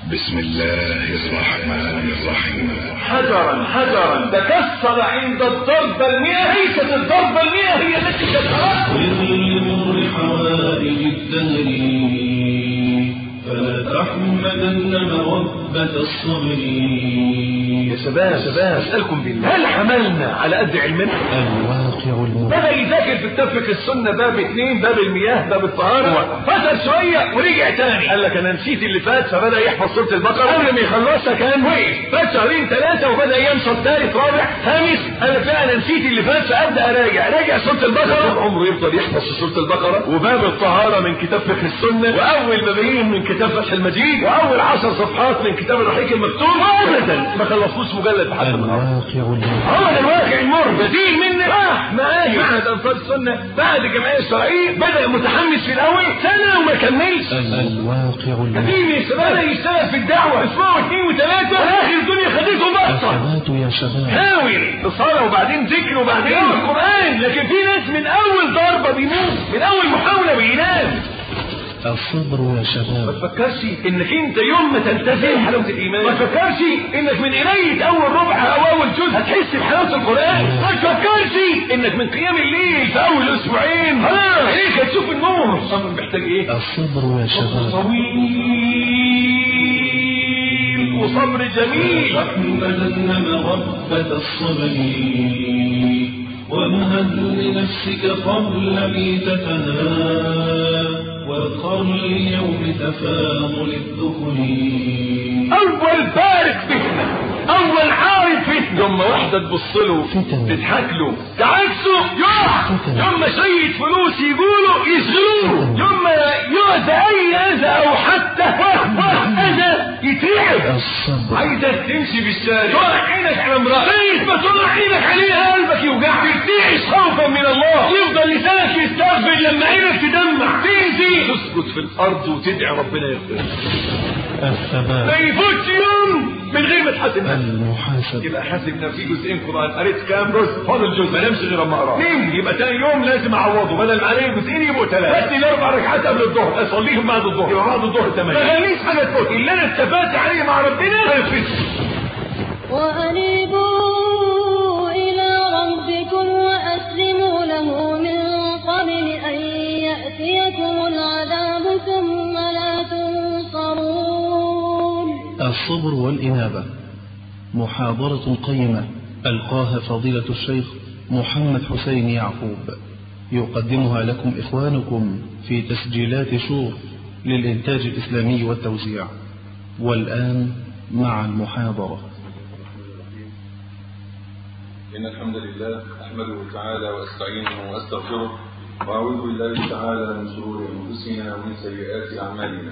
بسم الله الرحمن الرحيم حجرا حجرا تكسر عند الضربة المئة ليست الضربة المئة هي التي كسرت للمر حوائج الدهر فلا تحمدن مودة الصبر يا شباب شباب اسألكم بالله هل حملنا على قد علمنا الواقع المر بدأ يذاكر في كتاب فقه السنة باب اثنين باب المياه باب الطهارة فتر شوية ورجع تاني قال لك انا نسيت اللي فات فبدأ يحفظ سورة البقرة قبل ما يخلصها كان وقف فات شهرين ثلاثة وبدأ ينشط ثالث رابع خامس قال لك لا انا نسيت اللي فات فابدأ اراجع راجع سورة البقرة طول عمره يفضل يحفظ في سورة البقرة وباب الطهارة من كتاب فقه السنة واول بابين من كتاب فتح المجيد واول عشر صفحات من كتاب الرحيق المكتوب ابدا ما خلصوش مجلد حتى النهارده الواقع المر هو ده الواقع المر بديل منه راح معاهد معهد انصار السنه بعد الجمعيه الشرعيه بدا متحمس في الاول سنه وما كملش الواقع المر كثير من الشباب بدا يشتغل في الدعوه اسبوع واثنين وثلاثه واخر الدنيا خدته بقى الثبات يا شباب حاول الصلاه وبعدين ذكر وبعدين القران لكن في ناس من اول ضربه بيموت من اول محاوله بينام الصبر يا ما شباب تفكرش انك انت يوم ما تلتزم حلاوه الايمان ما تفكرش انك من قرايه اول ربع او اول جزء هتحس بحلاوه القران ما تفكرش انك من قيام الليل في اول اسبوعين ها عينيك هتشوف النور الامر محتاج ايه الصبر يا شباب طويل وصبر جميل تحمدن مودة الصبر ومهد لنفسك قبل ميتتها واذكر لليوم تفاضل الذكر اول بارك فتنه اول عارف فتنه يوم ما واحده تبص له فتن. تضحك له تعكسه يقع فتن. يوم ما شويه فلوس يقولوا يشغلوه فتن. يوم ما يؤذى اي اذى او حتى وه وه اذى يترعب الصبر عايزك تمشي في الشارع تقع عينك على امرأة كيف ما تقع عينك عليها قلبك يوجعك تعيش خوفا من الله يفضل لسانك يستغفر لما عينك تدمع تنزل تسكت في الارض وتدعي ربنا يغفر ما الثبات يفوتش يوم من غير ما تحاسب نفسك المحاسبة يبقى حاسب نفسي جزئين قران قريت كام جزء فاضل جزء ما نمشي غير اما اقراه اثنين يبقى تاني يوم لازم اعوضه بدل ما عليه جزئين يبقوا ثلاثه بدي الاربع ركعات قبل الظهر اصليهم بعد الظهر يبقى بعد الظهر ثمانيه ما خليش حاجه تفوت اللي انا اتفقت عليه مع ربنا ما يفوتش وأنيبوا إلى ربكم وأسلموا له من قبل أن يأتيكم العذاب ثم لا تنصرون الصبر والإنابة محاضرة قيمة ألقاها فضيلة الشيخ محمد حسين يعقوب يقدمها لكم إخوانكم في تسجيلات شور للإنتاج الإسلامي والتوزيع والآن مع المحاضرة إن الحمد لله أحمده تعالى وأستعينه وأستغفره وأعوذ بالله تعالى من شرور أنفسنا ومن سيئات أعمالنا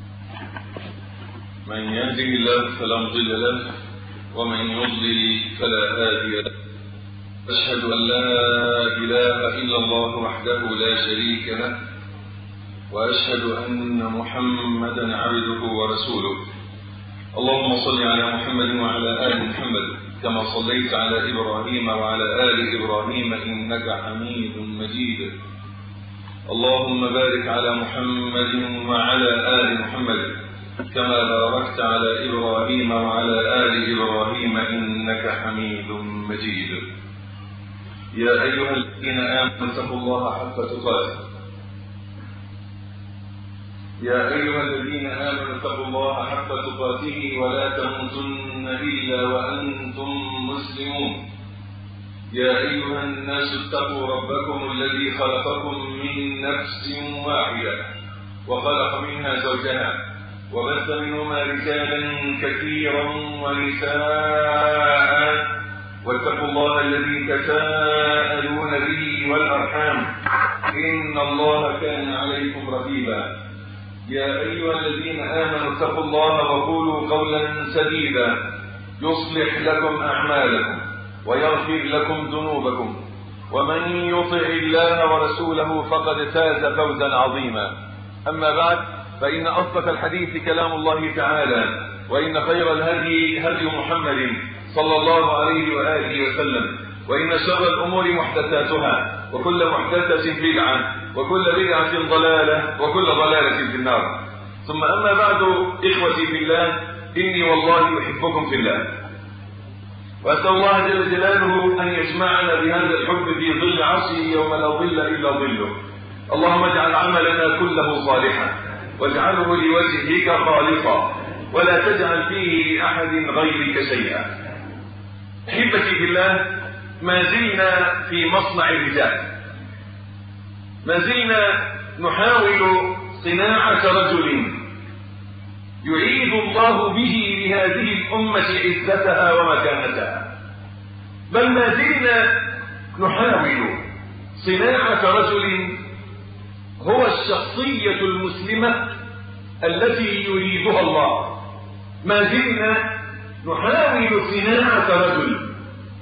من يهده الله فلا مضل له ومن يضلل فلا هادي له أشهد أن لا إله إلا الله وحده لا شريك له وأشهد أن محمدا عبده ورسوله اللهم صل على محمد وعلى آل محمد كما صليت على إبراهيم وعلى آل إبراهيم إنك حميد مجيد اللهم بارك على محمد وعلى آل محمد كما باركت على إبراهيم وعلى آل إبراهيم إنك حميد مجيد يا أيها الذين آمنوا اتقوا الله حق تقاته يا أيها الذين آمنوا اتقوا الله حق تقاته ولا تموتن إلا وأنتم مسلمون يا أيها الناس اتقوا ربكم الذي خلقكم من نفس واحدة وخلق منها زوجها وبث منهما رجالا كثيرا ونساء واتقوا الله الذي تساءلون به والأرحام إن الله كان عليكم رقيبا يا أيها الذين آمنوا اتقوا الله وقولوا قولا سديدا يصلح لكم أعمالكم ويغفر لكم ذنوبكم ومن يطع الله ورسوله فقد فاز فوزا عظيما أما بعد فإن أصدق الحديث كلام الله تعالى وإن خير الهدي هدي محمد صلى الله عليه وآله وسلم وإن شر الأمور محدثاتها وكل محدثة بدعة وكل بدعة ضلالة وكل ضلالة في النار ثم أما بعد إخوتي في الله إني والله أحبكم في الله وأسأل الله جل جلاله أن يجمعنا بهذا الحب في ظل عرشه يوم لا ظل إلا ظله اللهم اجعل عملنا كله صالحا واجعله لوجهك خالصا ولا تجعل فيه لأحد غيرك شيئا أحبتي في الله ما زلنا في مصنع الرجال ما زلنا نحاول صناعة رجل يعيد الله به لهذه الأمة عزتها ومكانتها بل ما زلنا نحاول صناعة رجل هو الشخصية المسلمة التي يريدها الله ما زلنا نحاول صناعة رجل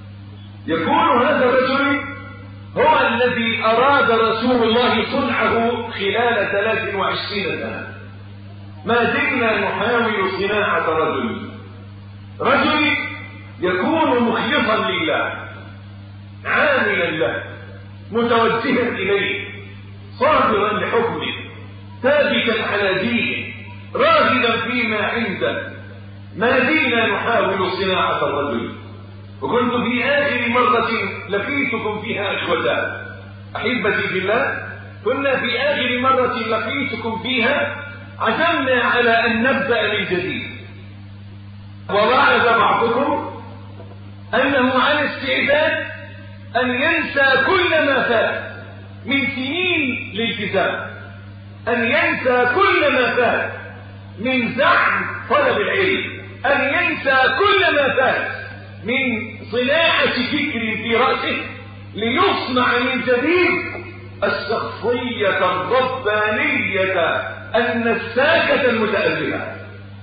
يكون هذا الرجل هو الذي أراد رسول الله صنعه خلال 23 سنة ما زلنا نحاول صناعة رجل رجل يكون مخلصا لله عاملا له متوجها إليه صابرا لحكمه ثابتا على دينه راغبا فيما عنده ما زلنا نحاول صناعة الرجل وكنت في آخر مرة لقيتكم فيها إخوتا أحبتي في الله كنا في آخر مرة لقيتكم فيها عزمنا على أن نبدأ من جديد ووعد بعضكم أنه على استعداد أن ينسى كل ما فات من سنين الالتزام أن ينسى كل ما فات من زعم طلب العلم أن ينسى كل ما فات من صناعة فكر في رأسه ليصنع من جديد الشخصية الربانية النساكة المتألهة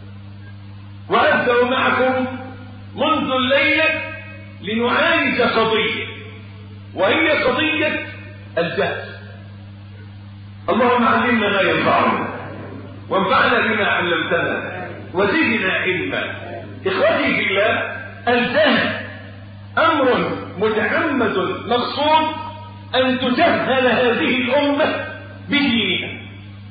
وأبدأ معكم منذ الليلة لنعالج قضية وهي قضية الجهل اللهم علمنا ما ينفعنا وانفعنا بما علمتنا وزدنا علما اخوتي في الله الجهل امر متعمد مقصود ان تجهل هذه الامه بدينها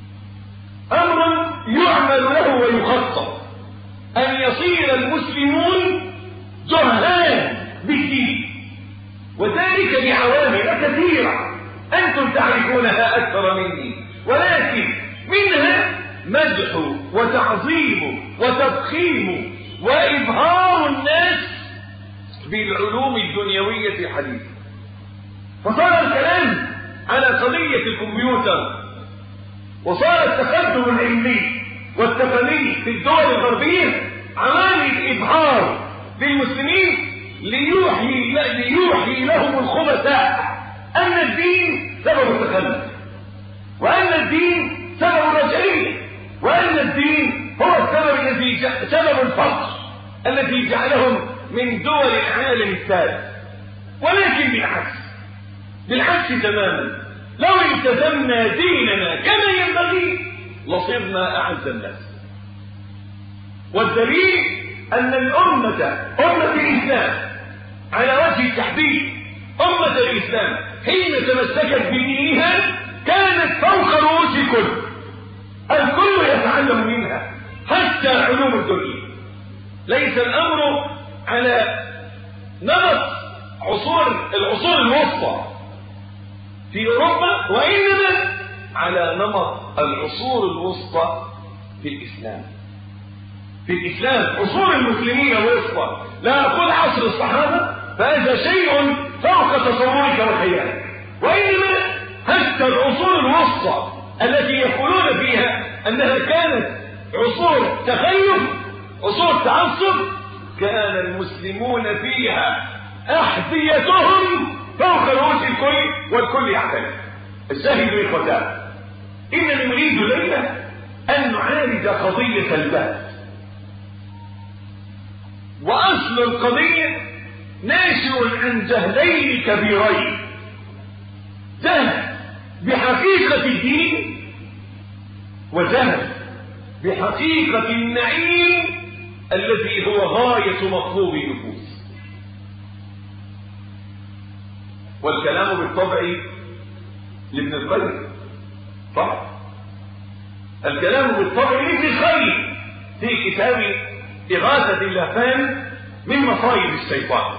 امر يعمل له ويخطط ان يصير المسلمون جهال بالدين وذلك بعوامل كثيره انتم تعرفونها اكثر مني ولكن منها مدح وتعظيم وتضخيم وإبهار الناس بالعلوم الدنيوية الحديثة فصار الكلام على قضية الكمبيوتر وصار التقدم العلمي والتقني في الدول الغربية عوامل إبهار للمسلمين ليوحي, ليوحي لهم الخبثاء أن الدين سبب التخلف وأن الدين سبب الرجعية وأن الدين هو السبب الذي سبب الفقر الذي جعلهم من دول العالم الثالث ولكن بالعكس بالعكس تماما لو التزمنا ديننا كما ينبغي لصرنا أعز الناس والدليل أن الأمة أمة الإسلام على وجه التحديد أمة الإسلام حين تمسكت بدينها كانت فوق رؤوس الكل الكل يتعلم منها حتى علوم الدنيا ليس الأمر على نمط عصور العصور الوسطى في أوروبا وإنما على نمط العصور الوسطى في الإسلام في الإسلام عصور المسلمين الوسطى لا أقول عصر الصحابة فهذا شيء فوق تصورك وخيالك وإنما حتى العصور الوسطى التي يقولون فيها أنها كانت عصور تخيف عصور تعصب كان المسلمون فيها أحذيتهم فوق رؤوس الكل والكل يعترف الشاهد إخوتان إنني نريد ليلة أن نعالج قضية الباب وأصل القضية ناشئ عن جهلين كبيرين جهل بحقيقة الدين وجهل بحقيقة النعيم الذي هو غاية مطلوب النفوس والكلام بالطبع لابن القيم صح الكلام بالطبع لابن الخير في كتاب إغاثة اللهفان من مصائب الشيطان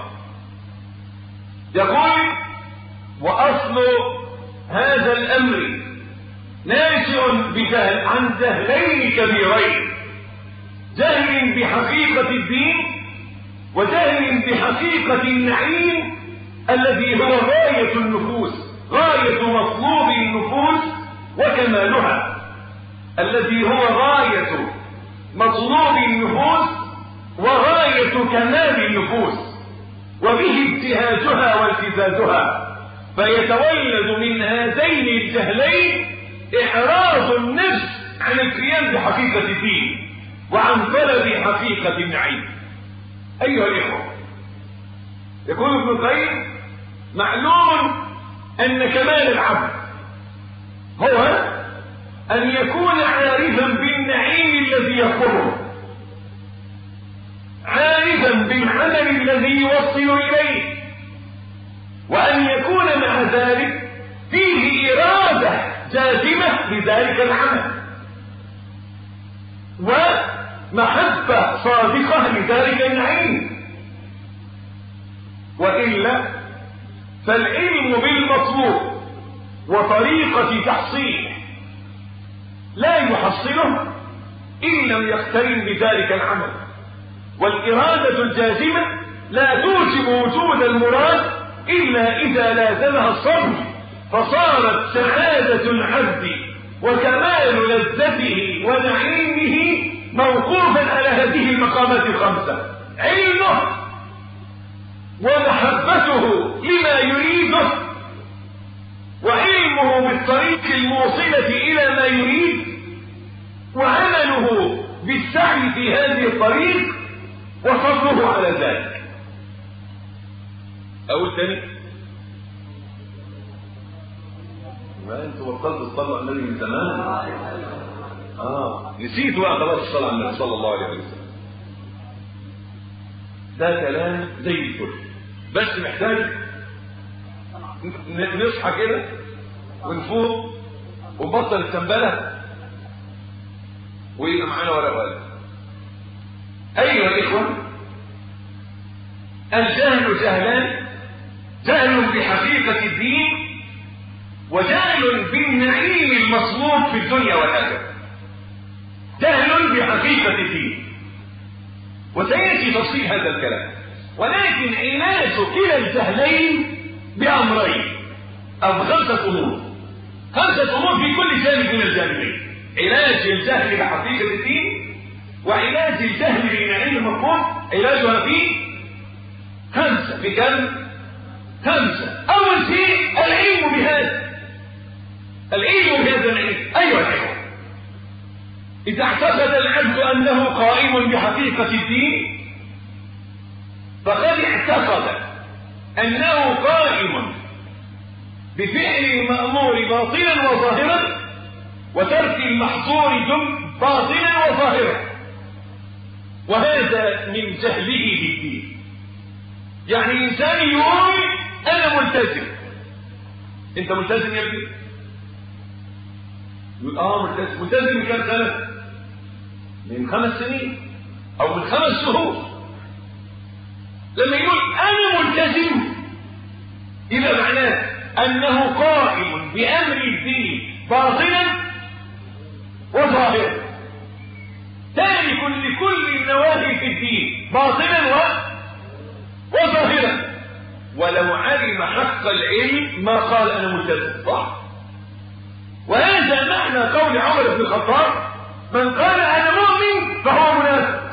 يقول وأصل هذا الأمر ناشئ بجهل عن جهلين كبيرين جهل بحقيقة الدين وجهل بحقيقة النعيم الذي هو غاية النفوس غاية مطلوب النفوس وكمالها الذي هو غاية مطلوب النفوس وغاية كمال النفوس وبه ابتهاجها والتزازها فيتولد من هذين الجهلين إحراز النفس عن القيام بحقيقة الدين وعن طلب حقيقة النعيم أيها الإخوة يقول ابن القيم معلوم أن كمال العبد هو أن يكون عارفا بالنعيم الذي يقره عارفا بالعمل الذي يوصل إليه وأن يكون مع ذلك فيه إرادة جازمة لذلك العمل ومحبة صادقة لذلك النعيم وإلا فالعلم بالمطلوب وطريقة تحصيله لا يحصله إن لم يقترن بذلك العمل والإرادة الجازمة لا توجب وجود المراد إلا إذا لازمها الصبر فصارت سعادة العبد وكمال لذته ونعيمه موقوفا على هذه المقامات الخمسة علمه ومحبته لما يريده وعلمه بالطريق الموصلة إلى ما يريد وعمله بالسعي في هذه الطريق وصبره على ذلك أقول تاني ما انتوا بطلتوا تصلوا على النبي من زمان اه نسيتوا بقى خلاص الصلاة على النبي صلى الله عليه وسلم ده كلام زي الفل بس محتاج ن- نصحى كده ونفوق ونبطل التنبله ويبقى معانا ورقه وقلم ايها الاخوه الجهل جهلان جهل بحقيقه الدين وجهل بالنعيم المطلوب في الدنيا والاخره جهل بحقيقه الدين وسياتي تفصيل هذا الكلام ولكن علاج كلا الجهلين بامرين او خمسه امور خمسه امور في كل جانب من الجانبين علاج الجهل بحقيقه الدين وعلاج الجهل بالنعيم المطلوب علاجها في خمسه في كم خمسه اول شيء العلم بهذا العلم بهذا العلم ايها الاخوه اذا اعتقد العبد انه قائم بحقيقه الدين فقد اعتقد انه قائم بفعل المامور باطلا وظاهرا وترك المحظور جم باطلا وظاهرا وهذا من جهله بالدين يعني انسان يقول انا ملتزم انت ملتزم يا ابني يقول اه ملتزم ملتزم من كام سنه من خمس سنين او من خمس شهور لما يقول انا ملتزم يبقى معناه انه قائم بامر الدين باطلا وظاهرا تارك لكل النواهي في الدين باطلا و... وظاهرا ولو علم حق العلم ما قال انا ملتزم صح وهذا معنى قول عمر بن الخطاب من قال انا مؤمن فهو منافق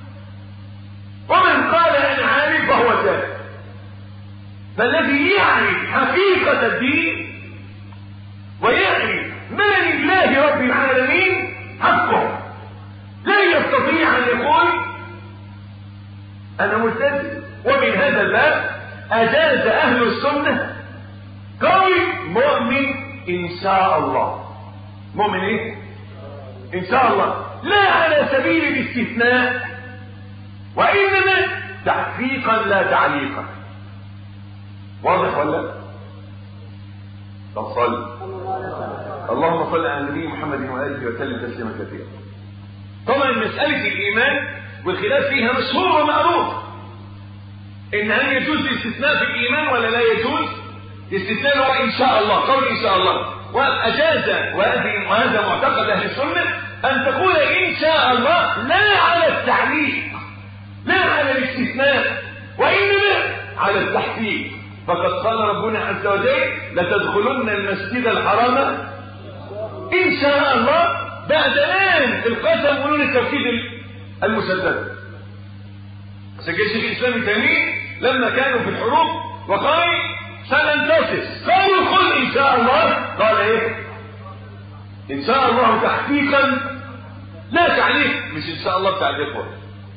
ومن قال انا عارف فهو جاهل فالذي يعرف حقيقة الدين ويعرف من لله رب العالمين حقه لا يستطيع ان يقول انا ملتزم ومن هذا الباب اجاز اهل السنه قول مؤمن ان شاء الله مؤمن ايه ان شاء الله لا على سبيل الاستثناء وانما تحقيقا لا تعليقا واضح ولا طب صل اللهم صل على النبي محمد واله وسلم تسليما كثيرا طبعا مساله الايمان والخلاف فيها مشهور ومعروف ان هل يجوز الاستثناء في الايمان ولا لا يجوز الاستثناء هو ان شاء الله قول ان شاء الله واجاز وهذه وهذا معتقد اهل السنه ان تقول ان شاء الله لا على التعليق لا على الاستثناء وانما على التحقيق فقد قال ربنا عز وجل لتدخلن المسجد الحرام ان شاء الله بعد الان القسم ونون التوكيد المسدد عشان كده الشيخ الاسلام ابن تيميه لما كانوا في الحروب وقال سننتصر قالوا قل ان شاء الله قال ايه ان شاء الله تحقيقا لا تعليق مش ان شاء الله بتاع الاخوه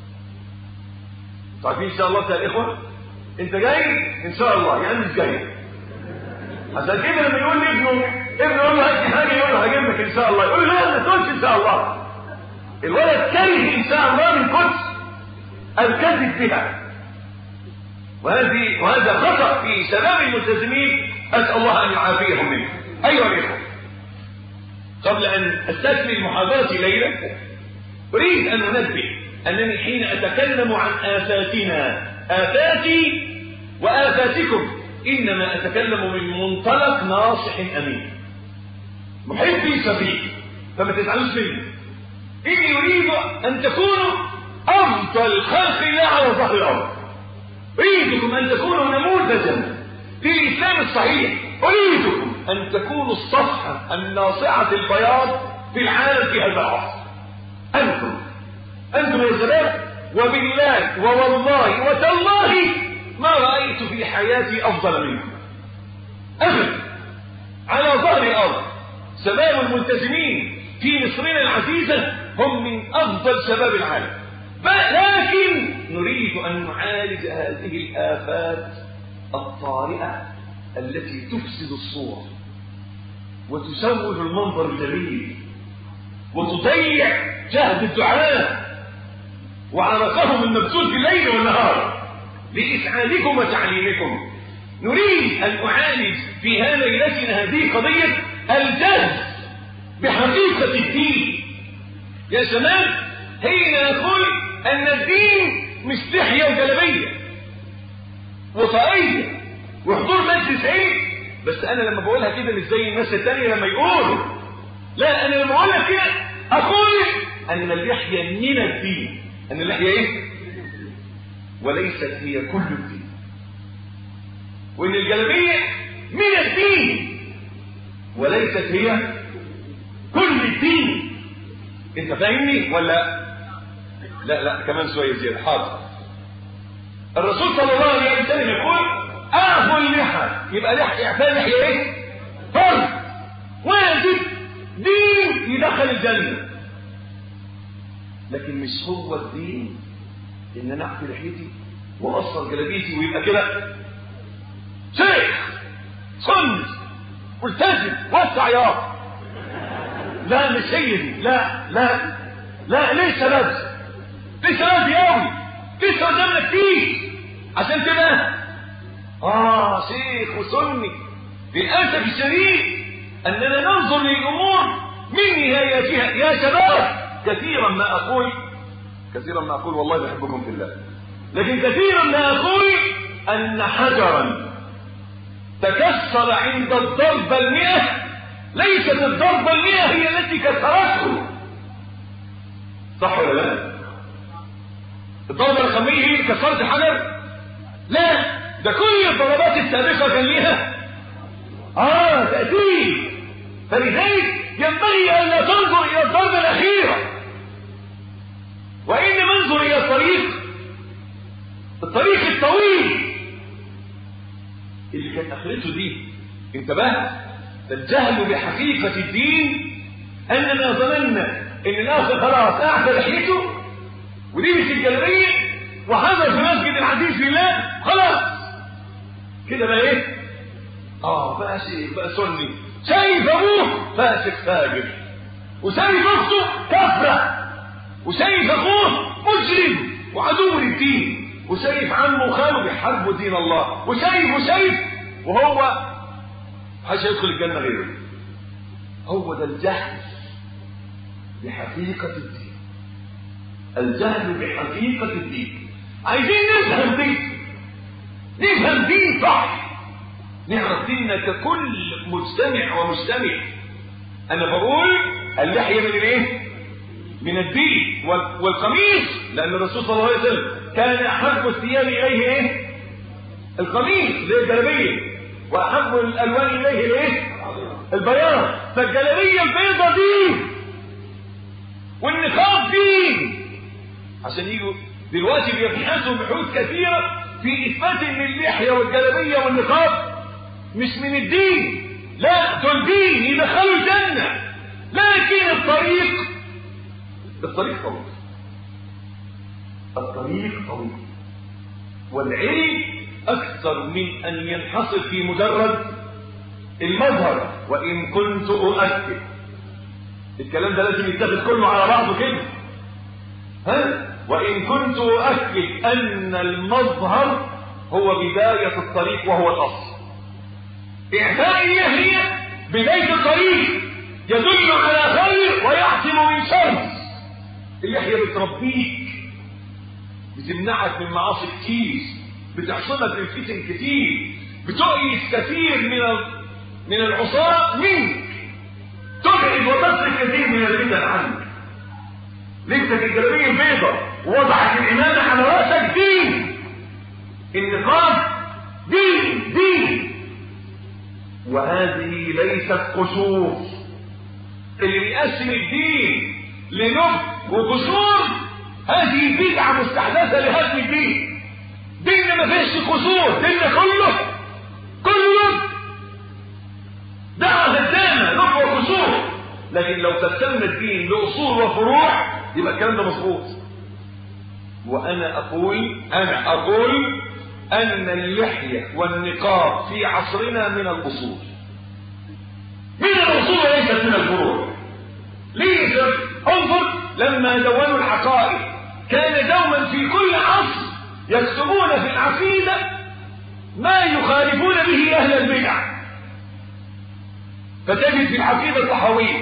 تعرفين ان شاء الله بتاع الاخوه انت جاي ان شاء الله يعني مش جاي عشان كده لما يقول لابنه ابنه يقول له هات حاجه يقول له هجيب لك ان شاء الله يقول له لا ما تقولش ان شاء الله الولد كره ان شاء الله من كتر الكذب بها وهذه وهذا خطا في شباب الملتزمين اسال الله ان يعافيهم منه ايها الاخوه قبل ان استكمل محاضرتي ليله اريد ان انبه انني حين اتكلم عن افاتنا افاتي وافاتكم انما اتكلم من منطلق ناصح امين محبي صديق فما تزعلوش مني اني اريد ان تكونوا افضل خلق الله على ظهر الارض اريدكم ان تكونوا نموذجا في الاسلام الصحيح اريدكم ان تكونوا الصفحه الناصعه البياض في العالم في هذا العصر انتم انتم يا شباب وبالله ووالله وتالله ما رايت في حياتي افضل منكم ابدا على ظهر الارض شباب الملتزمين في مصرنا العزيزه هم من افضل شباب العالم لكن نريد أن نعالج هذه الآفات الطارئة التي تفسد الصورة وتسوء المنظر الجميل وتضيع جهد الدعاء وعرقهم المبذول بالليل والنهار لإسعادكم وتعليمكم نريد أن أعالج في هذه ليلتنا هذه قضية الجهد بحقيقة الدين يا شباب حين نقول ان الدين مش لحيه وجلبيه وطاقيه وحضور مجلس عيد بس انا لما بقولها كده مش زي الناس التانية لما يقولوا لا انا لما بقولها كده اقول ان اللحيه من الدين ان اللحيه ايه وليست هي كل الدين وان الجلبيه من الدين وليست هي كل الدين انت فاهمني ولا لا لا كمان شويه زياده حاضر الرسول صلى الله عليه وسلم يقول اعفوا اللحى يبقى لحى اعفاء لحيه ايه فرض واجب دين يدخل الجنه لكن مش هو الدين ان انا اعفي لحيتي واقصر جلابيتي ويبقى كده شيخ سني ملتزم وسع يا لا مش هي دي لا لا لا ليس لبس ليس لبس قوي لسه قدامنا كتير عشان كده اه شيخ وسني للاسف الشديد اننا ننظر للامور من نهايتها يا شباب كثيرا ما اقول كثيرا ما اقول والله بحبكم في الله لكن كثيرا ما اقول ان حجرا تكسر عند الضربه المئه ليست الضربة المئة هي التي كسرته صح ولا لا الضربة الخمية هي اللي كسرت الحجر لا ده كل الضربات السابقة كان ليها اه تأثير فلذلك ينبغي أن لا تنظر إلى الضربة الأخيرة وإنما انظر إلى الطريق الطريق الطويل اللي كانت آخرته دي انتبهت الجهل بحقيقة الدين أننا ظننا أن الآخر خلاص أعفى لحيته ولبس الجلبية وحضر في مسجد العزيز لله خلاص كده بقى إيه؟ آه بقى شيء بقى سني شايف أبوه فاسق فاجر وشايف أخته كفرة وشايف أخوه مجرم وعدو للدين وشايف عمه وخاله بيحاربوا دين الله وشايف وشايف وهو محدش يدخل الجنة غيره هو ده الجهل بحقيقة الدين الجهل بحقيقة الدين عايزين نفهم دين نفهم دين صح نعرف ديننا ككل مجتمع ومجتمع انا بقول اللحية من الايه من الدين وال- والقميص لان الرسول صلى الله عليه وسلم كان احب الثياب اليه ايه القميص اللي هي الجلابيه واحب الالوان اليه الايه البياض فالجلابيه البيضاء دين والنقاب دين عشان يجوا دلوقتي بيبحثوا بحوث كثيره في اثبات ان اللحيه والجلابيه والنقاب مش من الدين لا دول دين يدخلوا الجنه لكن الطريق الطريق طويل الطريق طويل والعلم أكثر من أن ينحصر في مجرد المظهر وإن كنت أؤكد الكلام ده لازم يتاخد كله على بعضه كده ها وإن كنت أؤكد أن المظهر هو بداية الطريق وهو الأصل إعفاء النهي بداية الطريق يدل على خير ويحسم من شر اللحية بتربيك بتمنعك من معاصي كتير بتحصلك من فتن كتير بتؤيس كثير من ال... من العصاة منك تبعد وتصرف كثير من البدن عنك لبسك الجلابيه البيضاء ووضعك الإمامة على رأسك دين النقاب دين دين وهذه ليست قصور اللي بيقسم الدين لنبذ وقصور هذه بدعة مستحدثة لهدم الدين دين ما فيش قصور دين كله كله دعوة هدامة نبذ وقصور لكن لو قسمنا الدين لأصول وفروع يبقى الكلام ده مظبوط وأنا أقول أنا أقول أن اللحية والنقاب في عصرنا من الأصول من الأصول وليست من الفروع ليس انظر لما دونوا الحقائق كان دوما في كل عصر يكتبون في العقيدة ما يخالفون به أهل البدع فتجد في العقيدة الطحاوية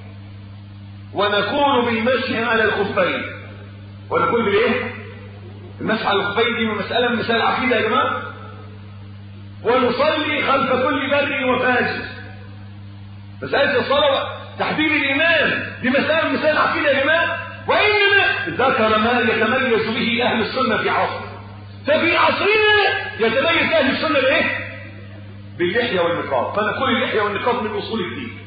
ونقول بالمسح على الخفين ونقول بالايه المسح على الخفين دي مسألة من مسائل العقيدة يا جماعة ونصلي خلف كل بر وفاجر مسألة الصلاة تحديد الإيمان دي مسألة من مسائل العقيدة يا جماعة وإنما ذكر ما يتميز به أهل السنة في عصر ففي عصرنا يتميز أهل السنة بإيه؟ باللحية والنقاب فنقول اللحية والنقاب من أصول الدين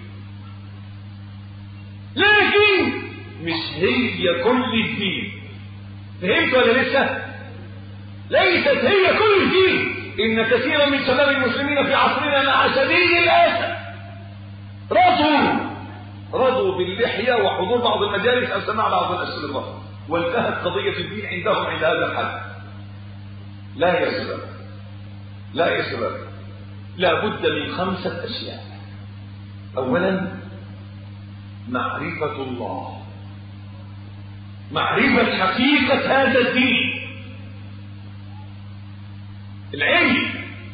لكن مش هي كل الدين فهمت ولا لسه ليست هي كل الدين ان كثيرا من شباب المسلمين في عصرنا مع شديد الاسف رضوا رضوا باللحيه وحضور بعض المجالس او سماع بعض الاسئله وانتهت قضيه الدين عندهم عند هذا الحد لا يا شباب لا يا شباب لا بد من خمسه اشياء اولا معرفة الله معرفة حقيقة هذا الدين العلم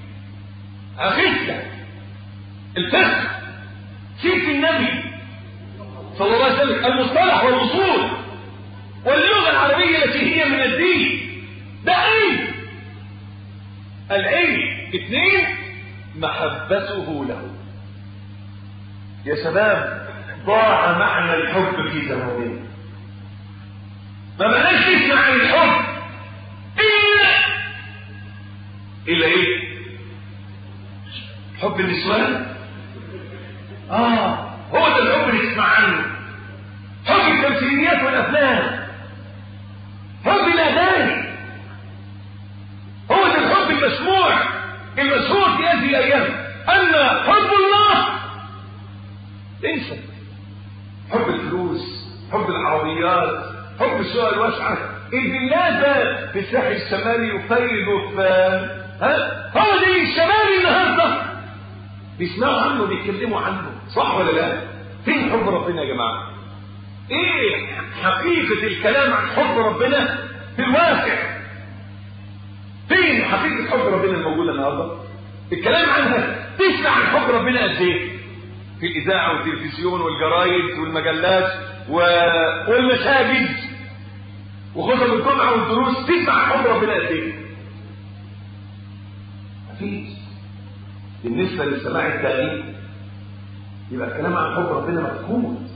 عقيدة الفقه سيرة النبي صلى الله عليه وسلم المصطلح والأصول واللغة العربية التي هي من الدين ده علم العلم اثنين محبته له يا شباب ضاع معنى الحب في زماننا ما بلاش نسمع عن الحب الا الا ايه حب النسوان اه هو ده الحب اللي تسمع عنه حب التمثيليات والافلام حب الاغاني هو ده الحب المسموع المشهور في هذه الايام اما حب الله انسى حب الفلوس حب العربيات حب الشقق الواسعة الفيلات ده في الساحل الشمالي وفيض وفي ها هو دي الشمال النهارده بيسمعوا عنه بيتكلموا عنه صح ولا لا؟ فين حب ربنا يا جماعة؟ ايه حقيقة الكلام عن حب ربنا في الواقع؟ فين حقيقة حب ربنا الموجودة النهارده؟ الكلام عنها تسمع عن حب ربنا قد ايه في الاذاعه والتلفزيون والجرايد والمجلات و... والمساجد وخطب الجمعه والدروس تسمع عن حب ربنا قد ايه مفيش بالنسبه للسماع التاني يبقى الكلام عن حب ربنا مفقود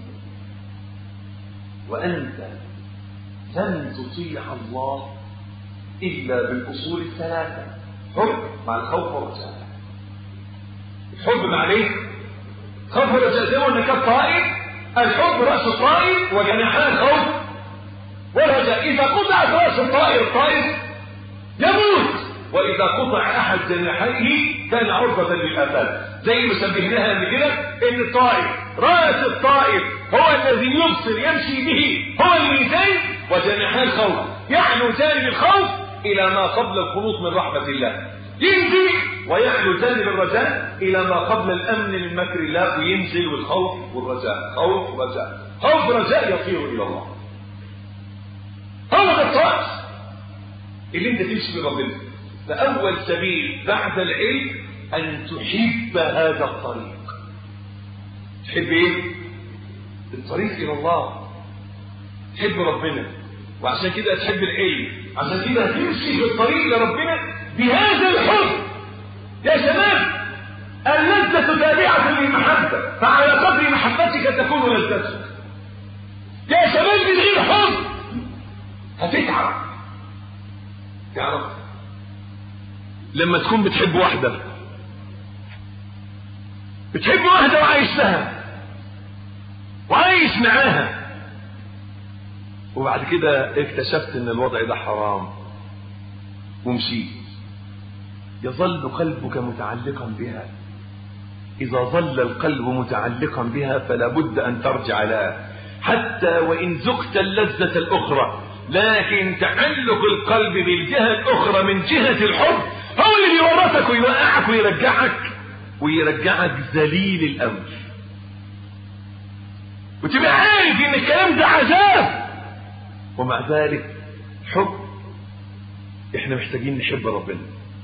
وانت لن تطيع الله الا بالاصول الثلاثه حب مع الخوف والرجاء الحب مع ايه خوف والرجاء زي ما قلنا كالطائر الحب راس الطائر وجناحان الخوف والرجاء اذا قطعت راس الطائر الطائر يموت واذا قطع احد جناحيه كان عرضه للافات زي ما سميناها قبل كده ان الطائر راس الطائر هو الذي يبصر يمشي به هو الميزان وجناحان الخوف يعلو جانب الخوف الى ما قبل الخلوص من رحمه الله ينزل ويعلو جانب الرجاء الى ما قبل الامن من مكر الله وينزل والخوف والرجاء خوف رجاء خوف رجاء يطير الى الله هو ده الطائر اللي انت تمشي بربنا فاول سبيل بعد العلم ان تحب هذا الطريق تحب ايه الطريق الى الله تحب ربنا وعشان كده تحب العلم عشان كده تمشي في الطريق لربنا بهذا الحب يا شباب اللذة تابعة للمحبة فعلى قدر محبتك تكون لذتك يا شباب من غير حب هتتعب تعرف لما تكون بتحب واحدة بتحب واحدة وعايش لها وعايش معاها وبعد كده اكتشفت ان الوضع ده حرام ومشيت يظل قلبك متعلقا بها إذا ظل القلب متعلقا بها فلا بد أن ترجع لها حتى وإن ذقت اللذة الأخرى لكن تعلق القلب بالجهة الأخرى من جهة الحب هو اللي بيورطك ويوقعك ويرجعك ويرجعك ذليل الأمر وتبقى عارف إن الكلام ده عذاب ومع ذلك حب احنا محتاجين نحب ربنا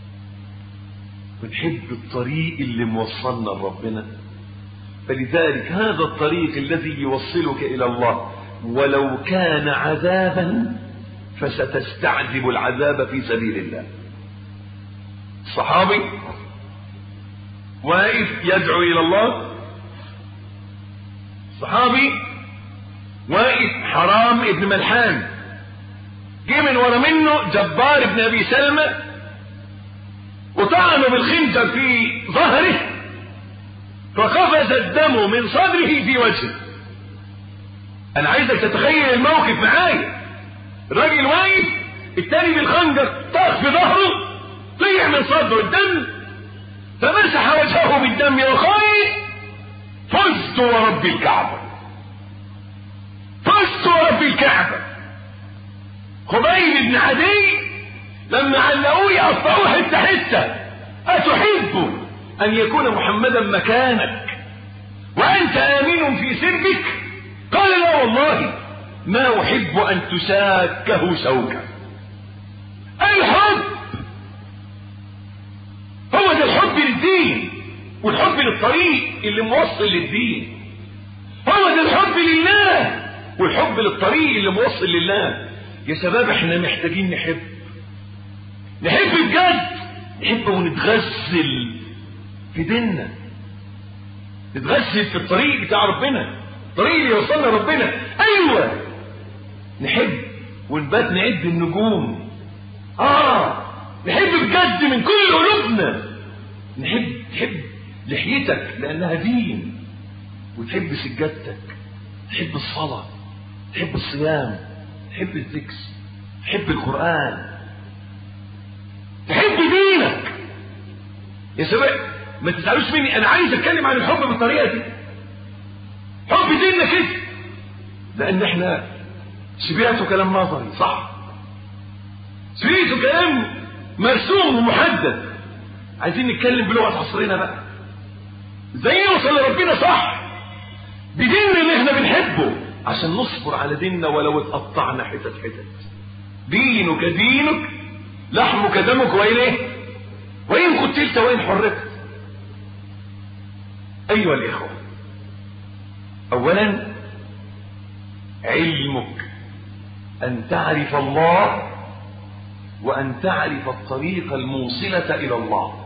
ونحب الطريق اللي موصلنا لربنا فلذلك هذا الطريق الذي يوصلك الى الله ولو كان عذابا فستستعذب العذاب في سبيل الله الصحابي واقف يدعو الى الله صحابي واقف حرام ابن ملحان جه من ورا منه جبار ابن ابي سلمى وطعنه بالخنجر في ظهره فقفز الدم من صدره في وجهه انا عايزك تتخيل الموقف معايا الراجل واقف التاني بالخنجر طاق في ظهره طلع من صدره الدم فمسح وجهه بالدم وقال فزت ورب الكعبة فزت ورب الكعبة خبيب بن عدي لما علقوه يقطعوه حته حته اتحب ان يكون محمدا مكانك وانت امين في سربك قال لا والله ما احب ان تساكه سوكا الحب هو ده الحب للدين والحب للطريق اللي موصل للدين هو ده الحب لله والحب للطريق اللي موصل لله يا شباب احنا محتاجين نحب نحب بجد نحب ونتغسل في ديننا نتغسل في الطريق بتاع ربنا الطريق اللي يوصلنا ربنا ايوه نحب ونبات نعد النجوم اه نحب بجد من كل قلوبنا نحب تحب لحيتك لانها دين وتحب سجادتك تحب الصلاه تحب الصيام تحب الذكر تحب القران تحب دينك يا شباب ما تزعلوش مني انا عايز اتكلم عن الحب بالطريقه دي حب ديننا كده لان احنا سمعتوا كلام نظري صح سمعتوا كلام مرسوم ومحدد عايزين نتكلم بلغه عصرنا بقى ازاي نوصل لربنا صح بديننا اللي احنا بنحبه عشان نصبر على ديننا ولو اتقطعنا حتت حتت دينك دينك لحمك دمك وين ايه وين قتلت وين حرقت أيها الإخوة أولا علمك أن تعرف الله وأن تعرف الطريق الموصلة إلى الله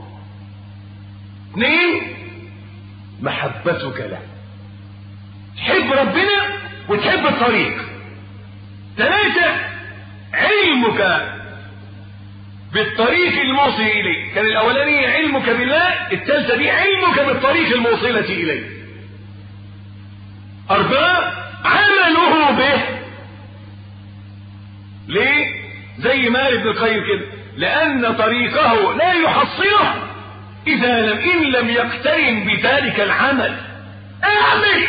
اثنين محبتك له تحب ربنا وتحب الطريق ثلاثة علمك بالطريق الموصل إليه كان الأولانية علمك بالله الثالثة دي علمك بالطريق الموصلة إليه أربعة عمله به ليه زي ما ابن القيم كده لأن طريقه لا يحصله إذا لم إن لم يقترن بذلك العمل اعمل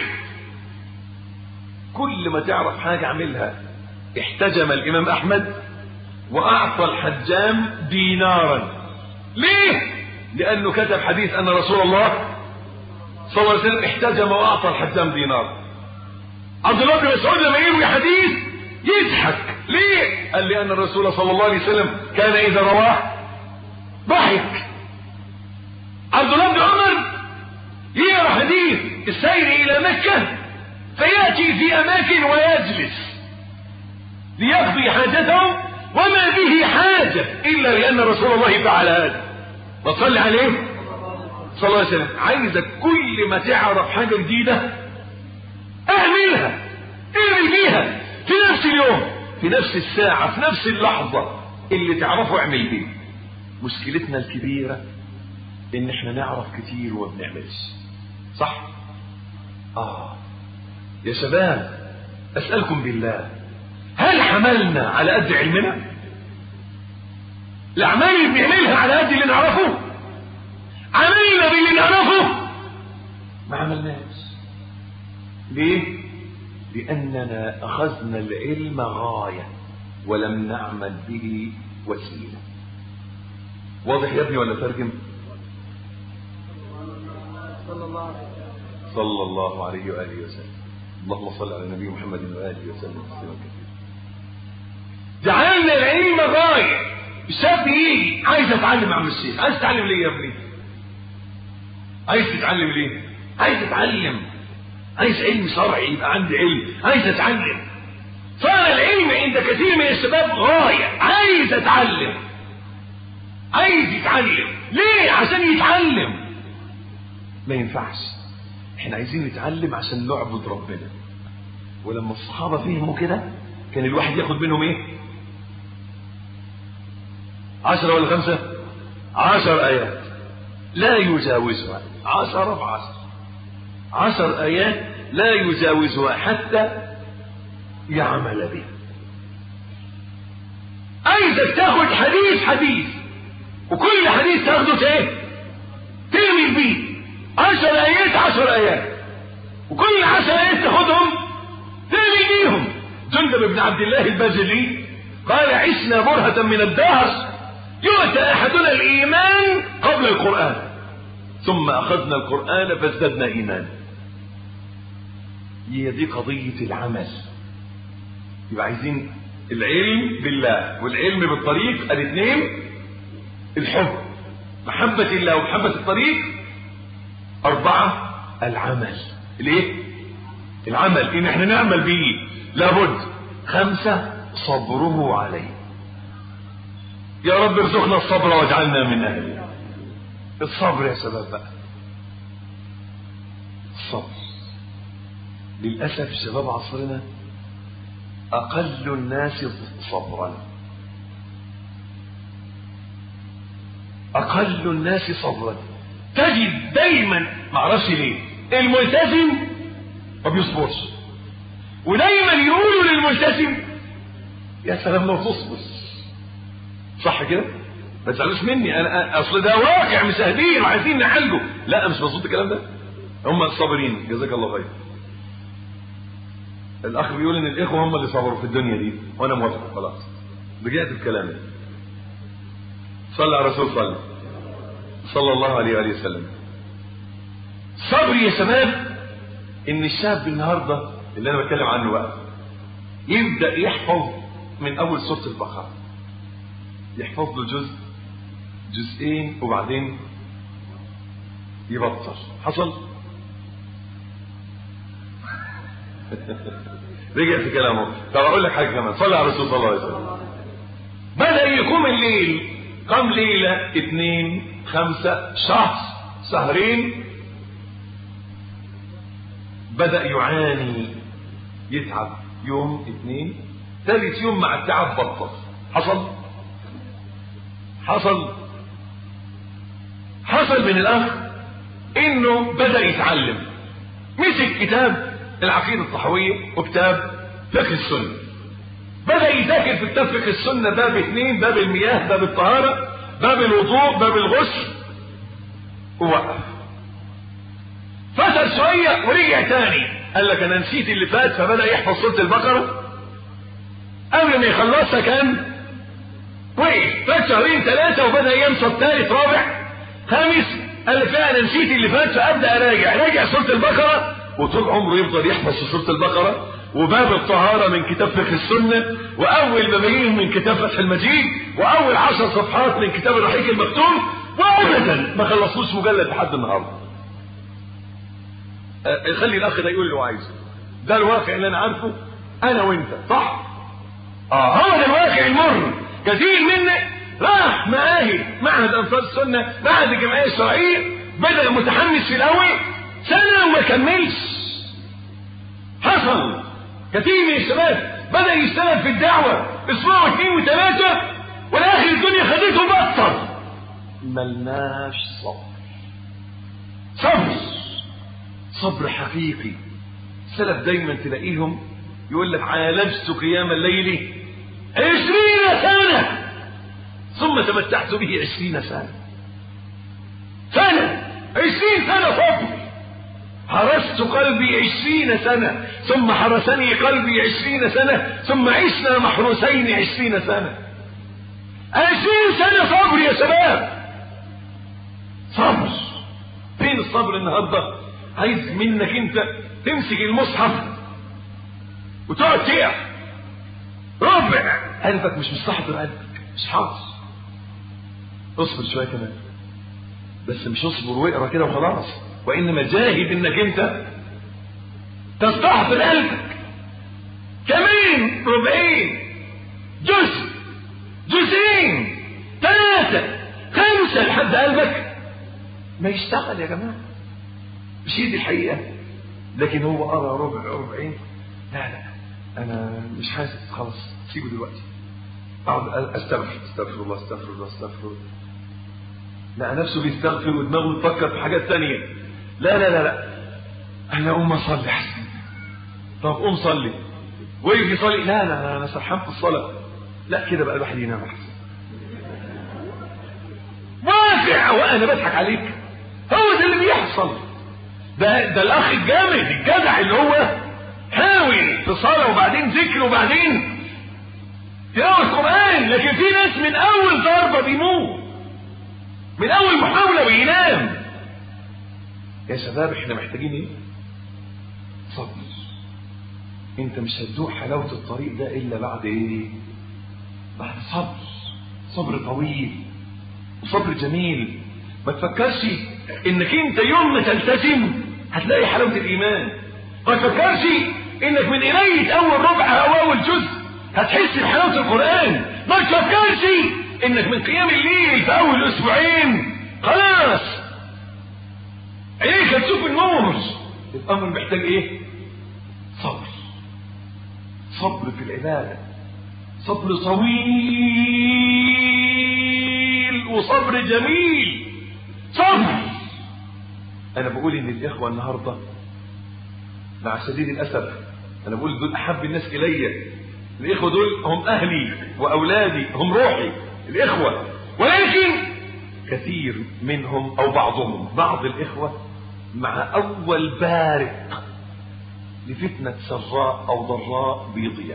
كل ما تعرف حاجة اعملها احتجم الإمام أحمد وأعطى الحجام دينارا ليه؟ لأنه كتب حديث أن رسول الله صلى الله عليه وسلم احتجم وأعطى الحجام دينار عبد الله بن مسعود لما يروي حديث يضحك ليه؟ قال لأن الرسول صلى الله عليه وسلم كان إذا رواه ضحك عبد الله بن عمر يقرا حديث السير إلى مكة فيأتي في أماكن ويجلس ليقضي حاجته وما به حاجة إلا لأن رسول الله فعل هذا وصلي عليه صلى الله عليه وسلم عايزك كل ما تعرف حاجة جديدة اعملها اعمل بيها في نفس اليوم في نفس الساعة في نفس اللحظة اللي تعرفه اعمل بيه مشكلتنا الكبيرة ان احنا نعرف كتير وما بنعملش صح اه يا شباب اسألكم بالله هل حملنا على قد علمنا الاعمال اللي بنعملها على قد اللي نعرفه عملنا باللي نعرفه ما عملناش ليه لاننا اخذنا العلم غايه ولم نعمل به وسيله واضح يا ابني ولا ترجم صلى الله عليه واله وسلم اللهم صل على النبي محمد واله وسلم تسليما كثيرا جعلنا العلم غايه الشاب يجي عايز اتعلم يا عم الشيخ عايز تتعلم ليه يا ابني عايز تتعلم ليه عايز اتعلم عايز علم شرعي يبقى عندي علم عايز اتعلم صار العلم عند كثير من الشباب غايه عايز اتعلم عايز يتعلم ليه عشان يتعلم ما ينفعش احنا عايزين نتعلم عشان نعبد ربنا ولما الصحابه فهموا كده كان الواحد ياخد منهم ايه عشرة ولا خمسة عشر آيات لا يجاوزها عشرة بعشر عشر آيات لا يجاوزها حتى يعمل بها عايزك تاخد حديث حديث وكل حديث تاخده ايه ترمي بيه عشر آيات عشر آيات وكل عشر آيات تاخدهم ترمي بيهم جندب بن عبد الله البجلي قال عشنا برهة من الدهر يؤتى أحدنا الإيمان قبل القرآن ثم أخذنا القرآن فازددنا إيمانا هي دي قضية العمل يبقى عايزين العلم بالله والعلم بالطريق الاثنين الحب محبة الله ومحبة الطريق أربعة العمل الايه العمل إن احنا نعمل به لابد خمسة صبره عليه يا رب ارزقنا الصبر واجعلنا من أهله الصبر يا شباب بقى الصبر للأسف شباب عصرنا أقل الناس صبرا أقل الناس صبرا تجد دايما معرفش ليه الملتزم ما بيصبرش ودايما يقولوا للملتزم يا سلام لو تصبر صح كده ما تزعلوش مني انا اصل ده واقع مشاهدين وعايزين نعالجه لا مش مظبوط الكلام ده هم الصابرين جزاك الله خير الاخ بيقول ان الاخوه هم اللي صبروا في الدنيا دي وانا موافق خلاص رجعت بكلامي صلى على الرسول صلى صلى الله عليه واله وسلم صبر يا شباب ان الشاب النهارده اللي انا بتكلم عنه بقى يبدا يحفظ من اول سوره البقره يحفظ له جزء جزئين وبعدين يبطل حصل رجع في كلامه طب اقول لك حاجه كمان صلى على الرسول صلى الله عليه وسلم بدا يقوم الليل قام ليله اثنين خمسه شهر شهرين بدا يعاني يتعب يوم اثنين ثالث يوم مع التعب بطل حصل حصل حصل من الاخ انه بدا يتعلم مسك كتاب العقيده الطحويه وكتاب فقه السنه بدا يذاكر في كتاب فقه السنه باب اثنين باب المياه باب الطهاره باب الوضوء باب الغسل ووقف فتر شويه ورجع تاني قال لك انا نسيت اللي فات فبدا يحفظ سوره البقره قبل ما يخلصها كان وقف فات شهرين ثلاثه وبدا ينصب ثالث رابع خامس قال لك لا انا نسيت اللي فات فابدا اراجع راجع سوره البقره وطول عمره يفضل يحفظ في سوره البقره وباب الطهاره من كتاب فقه السنه واول مبايين من كتاب فتح المجيد واول عشر صفحات من كتاب الرحيق المختوم وابدا ما خلصوش مجلد لحد النهارده أه خلي الاخ ده يقول اللي هو عايزه ده الواقع اللي انا عارفه انا وانت صح اه هو ده الواقع المر كثير منا راح معاهد معهد انصار السنه معهد الجمعيه الشرعيه بدا متحمس في الاول سنه وما كملش حصل كثير من الشباب بدا يشتغل في الدعوه اسبوع واثنين وثلاثه والاخر الدنيا خدته بطل ملناش صبر صبر صبر حقيقي السلف دايما تلاقيهم يقول لك عالجت قيام الليل عشرين سنة ثم تمتعت به عشرين سنة سنة عشرين سنة صبر حرست قلبي عشرين سنة ثم حرسني قلبي عشرين سنة ثم عشنا محروسين عشرين سنة عشرين سنة صبر يا شباب صبر فين الصبر النهاردة عايز منك انت تمسك المصحف وتقعد تقع ربع قلبك مش مستحضر قلبك مش حاضر اصبر شويه كمان بس مش اصبر واقرا كده وخلاص وانما جاهد انك انت تستحضر قلبك كمان ربعين جزء جزئين ثلاثة خمسة لحد قلبك ما يشتغل يا جماعة مش هي دي الحقيقة لكن هو قرا ربع ربعين لا لا انا مش حاسس خلاص سيبه دلوقتي اقعد استغفر استغفر الله استغفر الله استغفر الله لا نفسه بيستغفر ودماغه بتفكر في حاجات تانية لا لا لا لا انا اقوم اصلي احسن طب قوم صلي ويجي يصلي لا لا انا سرحان في الصلاه لا كده بقى الواحد ينام احسن واقع وانا بضحك عليك هو ده اللي بيحصل ده ده الاخ الجامد الجدع اللي هو حاول في صلاه وبعدين ذكر وبعدين تلاوه القران لكن في ناس من اول ضربه بيموت من اول محاوله وينام يا شباب احنا محتاجين ايه صبر انت مش هتدوق حلاوه الطريق ده الا بعد ايه بعد صبر صبر طويل وصبر جميل ما تفكرش انك انت يوم ما تلتزم هتلاقي حلاوه الايمان ما تفكرش انك من قرايه اول ربع او اول جزء هتحس بحلاوه القران ما تفكرش انك من قيام الليل في اول اسبوعين خلاص عينيك هتشوف النور الامر محتاج ايه صبر صبر في العباده صبر طويل وصبر جميل صبر انا بقول ان الاخوه النهارده مع شديد الاسف انا بقول دول احب الناس الي الاخوه دول هم اهلي واولادي هم روحي الاخوه ولكن كثير منهم او بعضهم بعض الاخوه مع اول بارق لفتنه سراء او ضراء بيضيع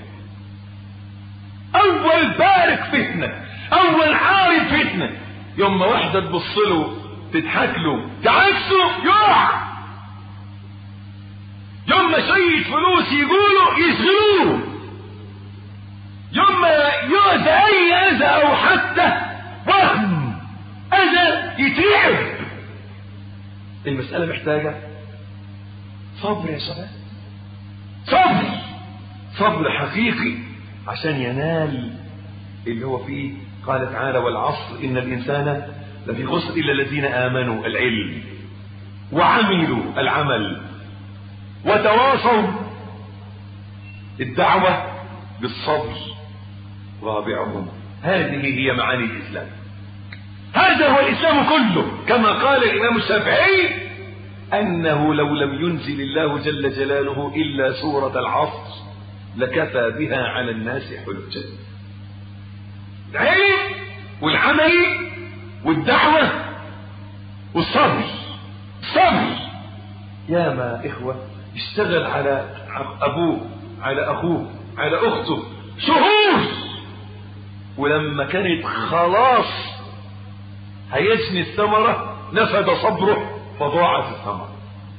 اول بارق فتنه اول عارض فتنه يوم ما واحده تبص له تضحك له تعكسه يقع يوم ما شويه فلوس يقولوا يشغلوه يوم ما يؤذى اي اذى او حتى وهم اذى يترعب المساله محتاجه صبر يا شباب صبر صبر حقيقي عشان ينال اللي هو فيه قال تعالى والعصر إن الإنسان لفي خسر إلا الذين آمنوا العلم وعملوا العمل وتواصوا الدعوة بالصبر رابعهم هذه هي معاني الإسلام هذا هو الإسلام كله كما قال الإمام الشافعي أنه لو لم ينزل الله جل جلاله إلا سورة العصر لكفى بها على الناس حجة العلم والعمل والدعوة والصبر صبر يا ما إخوة اشتغل على أبوه على أخوه على أخته شهور ولما كانت خلاص هيجني الثمرة نفد صبره فضاعت الثمرة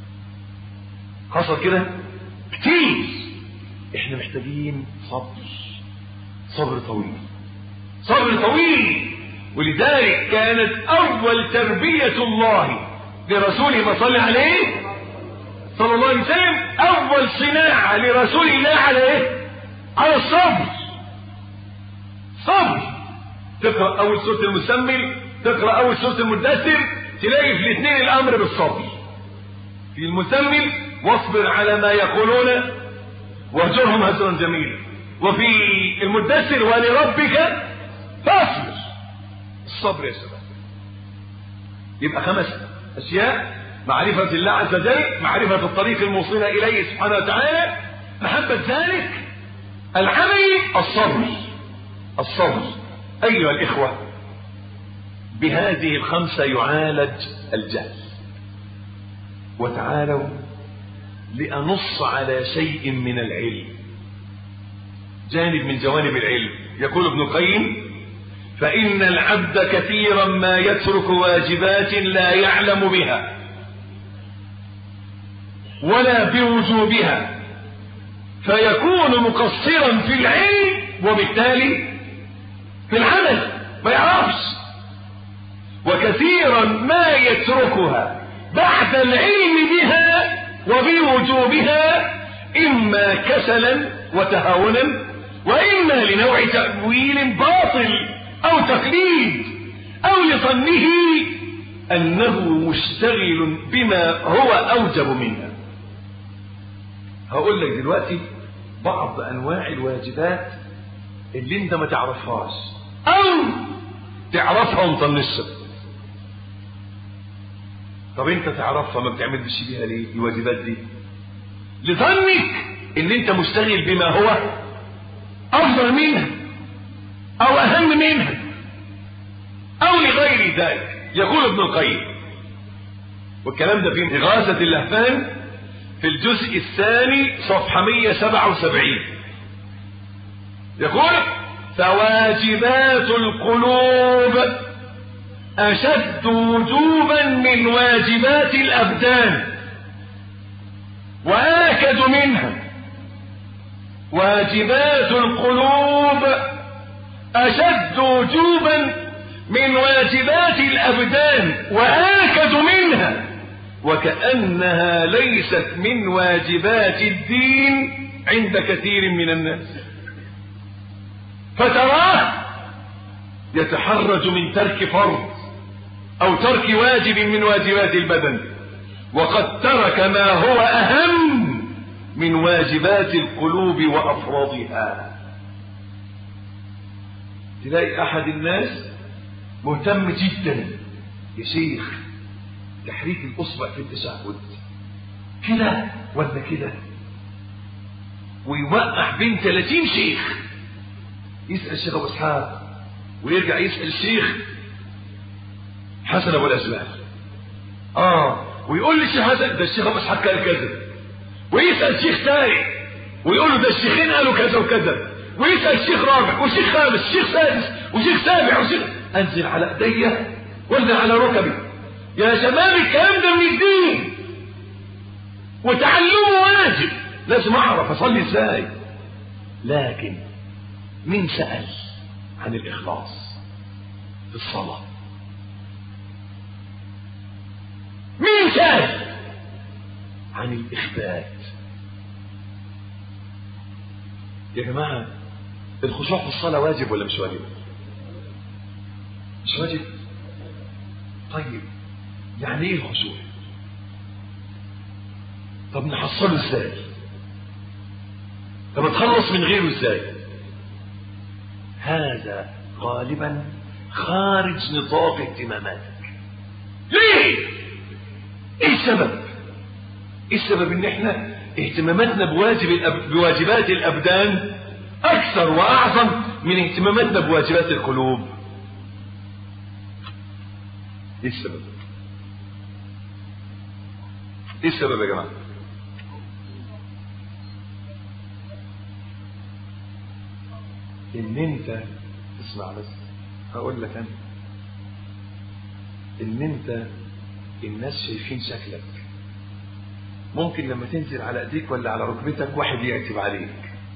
حصل كده كتير احنا محتاجين صبر صبر طويل صبر طويل ولذلك كانت اول تربية الله لرسوله ما صلى عليه صلى الله عليه وسلم اول صناعة لرسول الله على ايه على الصبر صبر تقرأ اول سورة المسمل تقرأ اول سورة المدثر تلاقي في الاثنين الامر بالصبر في المسمل واصبر على ما يقولون واهجرهم هجرا جميلا وفي المدثر ولربك فاصبر الصبر يا شباب يبقى خمس اشياء معرفة الله عز وجل معرفة الطريق الموصلة اليه سبحانه وتعالى محبة ذلك العمل الصبر الصبر ايها الاخوة بهذه الخمسة يعالج الجهل وتعالوا لأنص على شيء من العلم جانب من جوانب العلم يقول ابن القيم فإن العبد كثيرا ما يترك واجبات لا يعلم بها ولا بوجوبها فيكون مقصرا في العلم وبالتالي في العمل ما يعرفش وكثيرا ما يتركها بعد العلم بها وبوجوبها إما كسلا وتهاونا وإما لنوع تأويل باطل أو تقليد أو لظنه أنه مشتغل بما هو أوجب منها هقول لك دلوقتي بعض أنواع الواجبات اللي انت ما تعرفهاش أو تعرفها ومطنشها طب انت تعرفها ما بتعملش بيها ليه الواجبات دي لظنك ان انت مشتغل بما هو افضل منها او اهم منها او لغير ذلك يقول ابن القيم والكلام ده في إغاثة اللهفان في الجزء الثاني صفحة 177 يقول فواجبات القلوب أشد وجوبا من واجبات الأبدان وآكد منها واجبات القلوب أشد وجوبا من واجبات الأبدان وآكد منها وكأنها ليست من واجبات الدين عند كثير من الناس فتراه يتحرج من ترك فرض أو ترك واجب من واجبات البدن وقد ترك ما هو أهم من واجبات القلوب وأفرادها تلاقي أحد الناس مهتم جدا يا شيخ تحريك الأصبع في التشهد كده ولا كده ويوقع بين 30 شيخ يسأل الشيخ أبو إسحاق ويرجع يسأل الشيخ حسن أبو الأسباب آه ويقول للشيخ حسن ده الشيخ أبو إسحاق قال كذا ويسأل الشيخ تاني ويقول له ده الشيخين قالوا كذا وكذا ويسأل الشيخ رابع وشيخ خامس وشيخ سادس وشيخ سابع وشيخ أنزل على ايديا وانزل على ركبي يا شباب الكلام ده من الدين وتعلمه واجب لازم اعرف اصلي ازاي لكن مين سأل عن الإخلاص في الصلاة مين سأل عن الإخبات يا جماعة الخشوع في الصلاة واجب ولا مش واجب مش واجب طيب يعني ايه الخشوع طب نحصله ازاي طب اتخلص من غيره ازاي هذا غالبا خارج نطاق اهتماماتك ليه ايه السبب ايه السبب ان احنا اهتماماتنا بواجب الأب... بواجبات الابدان اكثر واعظم من اهتماماتنا بواجبات القلوب ايه السبب ايه السبب يا جماعه ان انت اسمع بس هقول لك انا ان انت الناس شايفين شكلك ممكن لما تنزل على ايديك ولا على ركبتك واحد يعتب عليك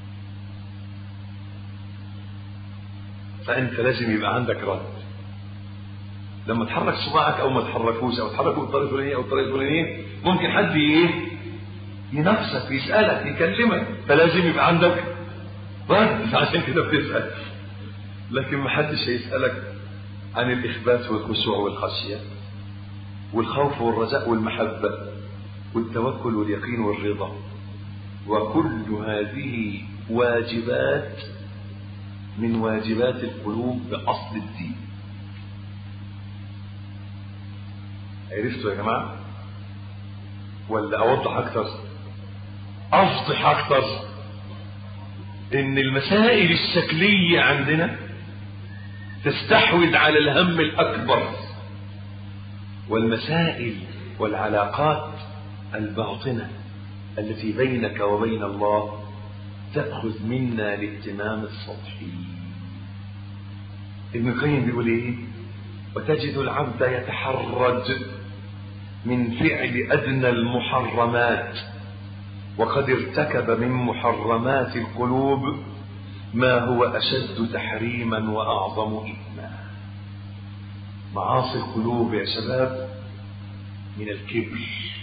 فانت لازم يبقى عندك رد لما تحرك صباعك او ما تحركوش او تحركه بالطريقه الفلانيه او الطريقه الفلانيه ممكن حد ايه ينافسك يسالك يكلمك فلازم يبقى عندك رد عشان كده بتسال لكن ما حدش هيسالك عن الاخبات والخشوع والخشيه والخوف والرجاء والمحبه والتوكل واليقين والرضا وكل هذه واجبات من واجبات القلوب بأصل الدين عرفتوا يا جماعة ولا أوضح أكثر أفضح أكثر إن المسائل الشكلية عندنا تستحوذ على الهم الأكبر والمسائل والعلاقات الباطنة التي بينك وبين الله تأخذ منا الاهتمام السطحي ابن القيم بيقول ايه وتجد العبد يتحرج من فعل أدنى المحرمات وقد ارتكب من محرمات القلوب ما هو أشد تحريما وأعظم إثما معاصي القلوب يا شباب من الكبر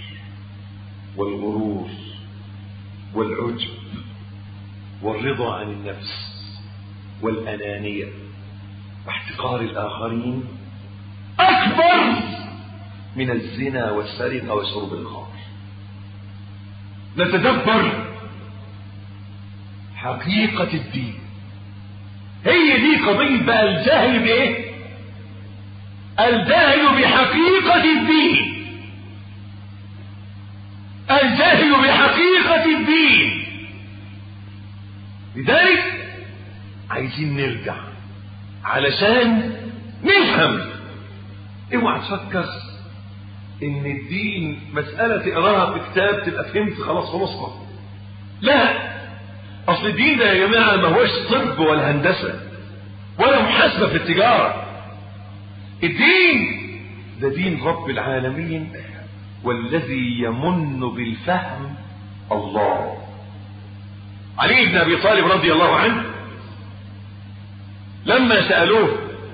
والغرور والعجب والرضا عن النفس والأنانية واحتقار الآخرين أكبر من الزنا والسرقة وشرب الخمر نتدبر حقيقة الدين هي دي قضية بقى الجهل بإيه؟ الجهل بحقيقة الدين الجهل بحقيقة الدين لذلك عايزين نرجع علشان نفهم اوعى تفكر ان الدين مسألة تقراها في كتاب تبقى فهمت خلاص خلصنا لا اصل الدين ده يا جماعة ما هوش طب ولا هندسة ولا محاسبة في التجارة الدين ده دين رب العالمين والذي يمن بالفهم الله علي بن ابي طالب رضي الله عنه لما سالوه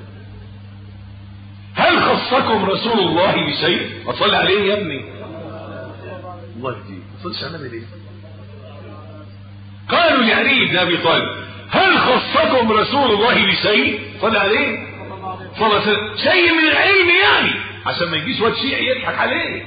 هل خصكم رسول الله بشيء وصلى عليه يا ابني الله يهديك ما صلش على النبي ليه قالوا لعلي بن ابي طالب هل خصكم رسول الله بشيء صلى عليه صلى الله عليه وسلم شيء من العلم يعني عشان ما يجيش واد شيعي يضحك عليه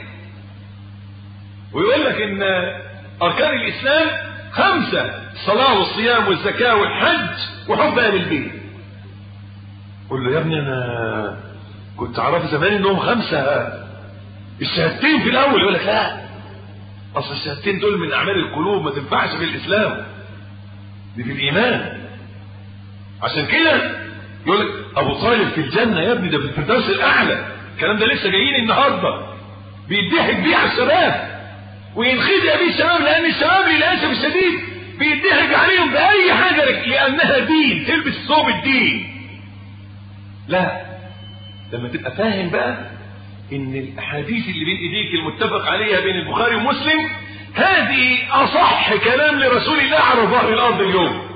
ويقول لك ان اركان الاسلام خمسة الصلاة والصيام والزكاة والحج وحب اهل البيت قل له يا ابني انا كنت اعرف زمان انهم خمسة الشهادتين في الاول يقول لك لا اصل الشهادتين دول من اعمال القلوب ما تنفعش في الاسلام دي في الايمان عشان كده يقول لك ابو طالب في الجنة يا ابني ده في الفردوس الاعلى الكلام ده لسه جايين النهارده بيضحك بيه على الشباب وينخدع بيه الشباب لان الشباب للاسف الشديد بيضحك عليهم باي حاجه لانها دين تلبس ثوب الدين لا لما تبقى فاهم بقى ان الاحاديث اللي بين ايديك المتفق عليها بين البخاري ومسلم هذه اصح كلام لرسول الله على ظهر الارض اليوم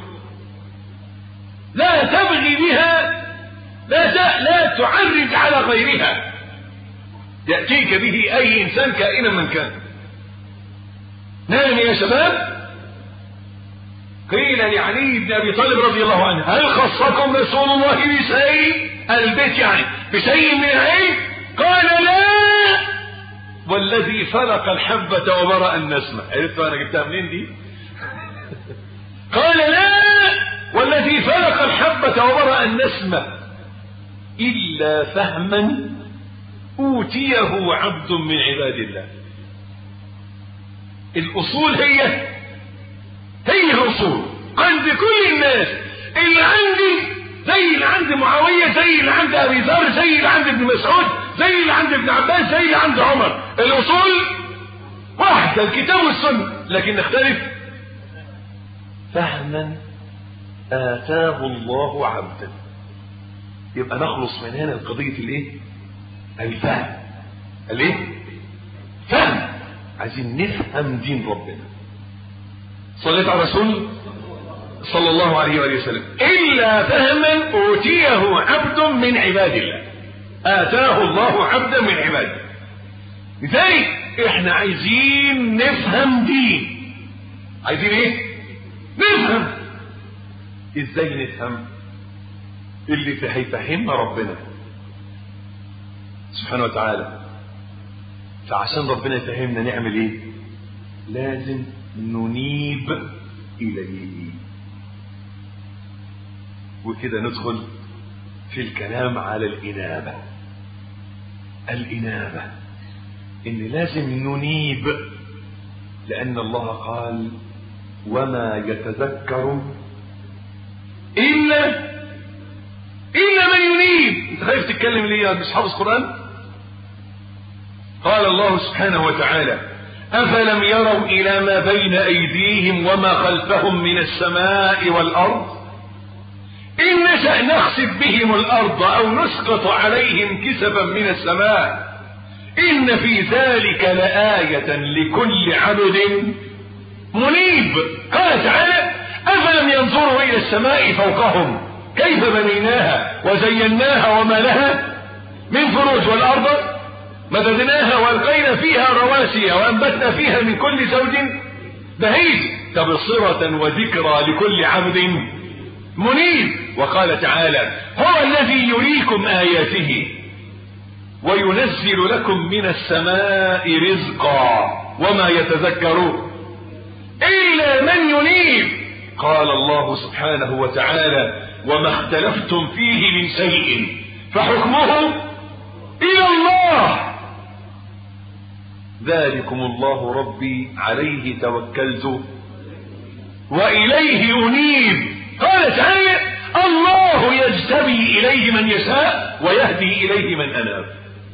لا تبغي بها لا لا تعرج على غيرها ياتيك به اي انسان كائنا من كان نعم يا شباب قيل لعلي بن ابي طالب رضي الله عنه هل خصكم رسول الله بشيء البيت يعني بشيء من العلم قال لا والذي فلق الحبة وبرأ النسمة عرفت انا جبتها منين دي قال لا والذي فلق الحبة وبرأ النسمة إلا فهما أوتيه عبد من عباد الله الأصول هي هي الأصول عند كل الناس اللي عندي زي اللي عند معاوية زي اللي عند أبي ذر زي اللي عند ابن مسعود زي اللي عند ابن عباس زي اللي عند عمر الأصول واحدة الكتاب والسنة لكن نختلف فهما آتاه الله عبدا يبقى نخلص من هنا القضية الايه الفهم الايه فهم عايزين نفهم دين ربنا صليت على رسول صلى الله عليه وآله وسلم إلا فهما أوتيه عبد من عباد الله آتاه الله عبدا من عباده لذلك احنا عايزين نفهم دين عايزين ايه نفهم ازاي نفهم اللي هيفهمنا ربنا سبحانه وتعالى فعشان ربنا يفهمنا نعمل ايه لازم ننيب اليه وكده ندخل في الكلام على الانابه الانابه ان لازم ننيب لان الله قال وما يتذكر الا الا من ينيب انت خايف تتكلم ليه يا مش حافظ قران قال الله سبحانه وتعالى افلم يروا الى ما بين ايديهم وما خلفهم من السماء والارض ان نشا نخسف بهم الارض او نسقط عليهم كسفا من السماء ان في ذلك لايه لكل عبد منيب قال تعالى افلم ينظروا الى السماء فوقهم كيف بنيناها وزيناها وما لها من فروج والارض مددناها والقينا فيها رواسي وانبتنا فيها من كل زوج بهيج تبصرة وذكرى لكل عبد منيب وقال تعالى هو الذي يريكم اياته وينزل لكم من السماء رزقا وما يتذكر الا من ينيب قال الله سبحانه وتعالى وما اختلفتم فيه من شيء فحكمه الى الله ذلكم الله ربي عليه توكلت واليه انيب قال تعالى الله يجتبي اليه من يشاء ويهدي اليه من اناب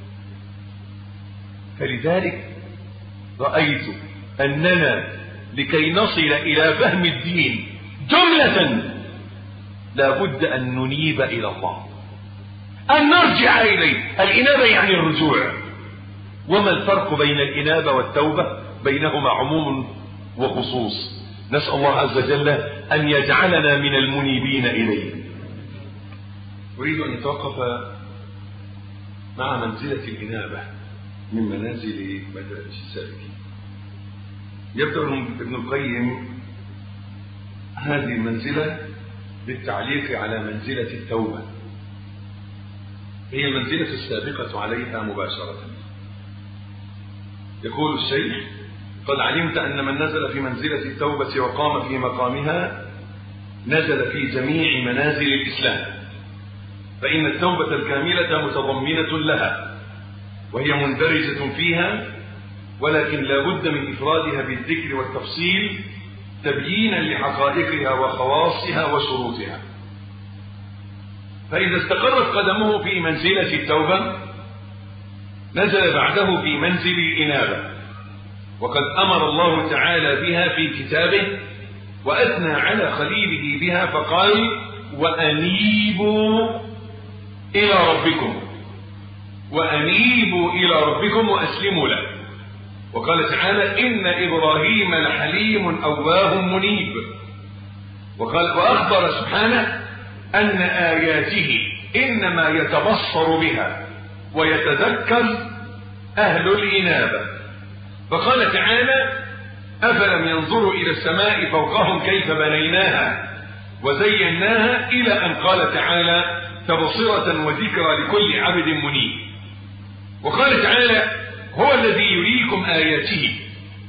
فلذلك رايت اننا لكي نصل الى فهم الدين جمله لابد ان ننيب الى الله ان نرجع اليه الانابه يعني الرجوع وما الفرق بين الانابه والتوبه بينهما عموم وخصوص نسال الله عز وجل ان يجعلنا من المنيبين اليه اريد ان نتوقف مع منزله الانابه من منازل مدارج السالكين يبدا ابن القيم هذه المنزله بالتعليق على منزله التوبه هي المنزله السابقه عليها مباشره يقول الشيخ قد علمت أن من نزل في منزلة التوبة وقام في مقامها نزل في جميع منازل الإسلام فإن التوبة الكاملة متضمنة لها وهي مندرجة فيها ولكن لا بد من إفرادها بالذكر والتفصيل تبيينا لحقائقها وخواصها وشروطها فإذا استقرت قدمه في منزلة التوبة نزل بعده في منزل الإنابة وقد أمر الله تعالى بها في كتابه وأثنى على خليله بها فقال وأنيبوا إلى ربكم وأنيبوا إلى ربكم وأسلموا له وقال تعالى إن إبراهيم لحليم أواه منيب وقال وأخبر سبحانه أن آياته إنما يتبصر بها ويتذكر أهل الإنابة فقال تعالى أفلم ينظروا إلى السماء فوقهم كيف بنيناها وزيناها إلى أن قال تعالى تبصرة وذكرى لكل عبد منيب وقال تعالى هو الذي يريكم آياته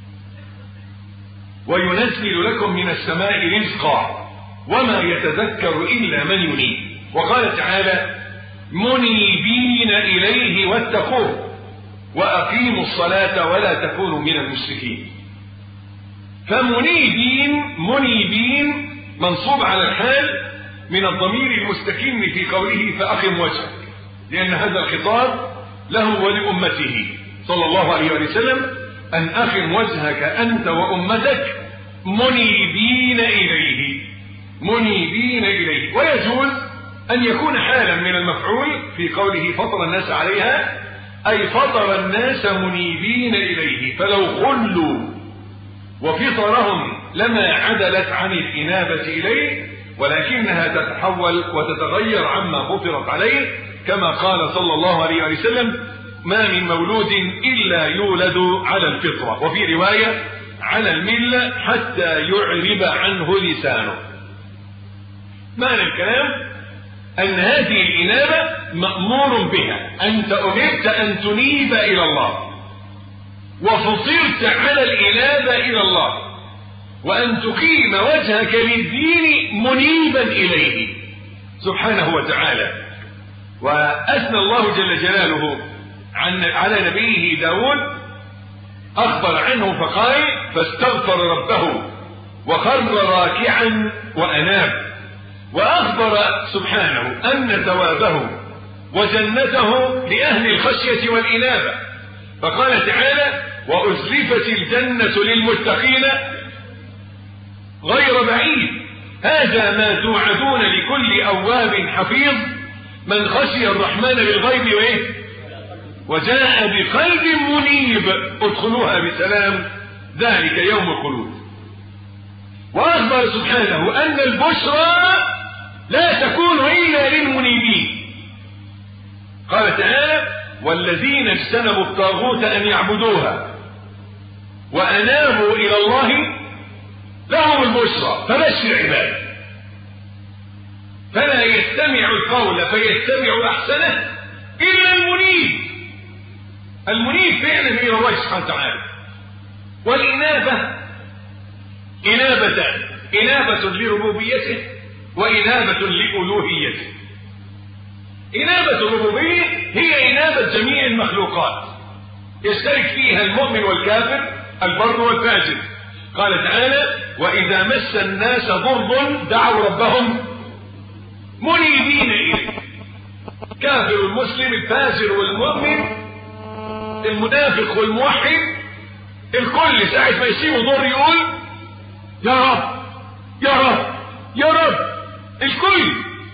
وينزل لكم من السماء رزقا وما يتذكر إلا من ينيب وقال تعالى منيبين إليه واتقوه وأقيموا الصلاة ولا تكونوا من المشركين فمنيبين منيبين منصوب على الحال من الضمير المستكين في قوله فأقم وجهك لأن هذا الخطاب له ولأمته صلى الله عليه وسلم أن أقم وجهك أنت وأمتك منيبين إليه منيبين إليه ويجوز أن يكون حالا من المفعول في قوله فطر الناس عليها أي فطر الناس منيبين إليه فلو خلوا وفطرهم لما عدلت عن الإنابة إليه ولكنها تتحول وتتغير عما فطرت عليه كما قال صلى الله عليه وسلم ما من مولود إلا يولد على الفطرة وفي رواية على الملة حتى يعرب عنه لسانه معنى الكلام أن هذه الإنابة مأمور بها أنت أمرت أن تنيب إلى الله وفطرت على الإنابة إلى الله وأن تقيم وجهك للدين منيبا إليه سبحانه وتعالى وأثنى الله جل جلاله عن على نبيه داود أخبر عنه فقال فاستغفر ربه وخر راكعا وأناب وأخبر سبحانه أن ثوابه وجنته لأهل الخشية والإنابة فقال تعالى وأزلفت الجنة للمتقين غير بعيد هذا ما توعدون لكل أواب حفيظ من خشي الرحمن بالغيب وإيه وجاء بقلب منيب ادخلوها بسلام ذلك يوم الخلود وأخبر سبحانه أن البشرى لا تكون إلا للمنيبين قال تعالى والذين اجتنبوا الطاغوت أن يعبدوها وأنابوا إلى الله لهم البشرى فبشر عباده فلا يستمع القول فيتبع أحسنه إلا المنيب المنيب فعلا إلى الله سبحانه وتعالى والإنابة إنابتان إنابة لربوبيته وإنابة لألوهيته إنابة الربوبية هي إنابة جميع المخلوقات يشترك فيها المؤمن والكافر البر والفاجر قال تعالى وإذا مس الناس ضر دعوا ربهم منيبين إليه كافر المسلم الفاجر والمؤمن المنافق والموحد الكل ساعة ما يصيبه ضر يقول يا رب يا رب يا رب الكل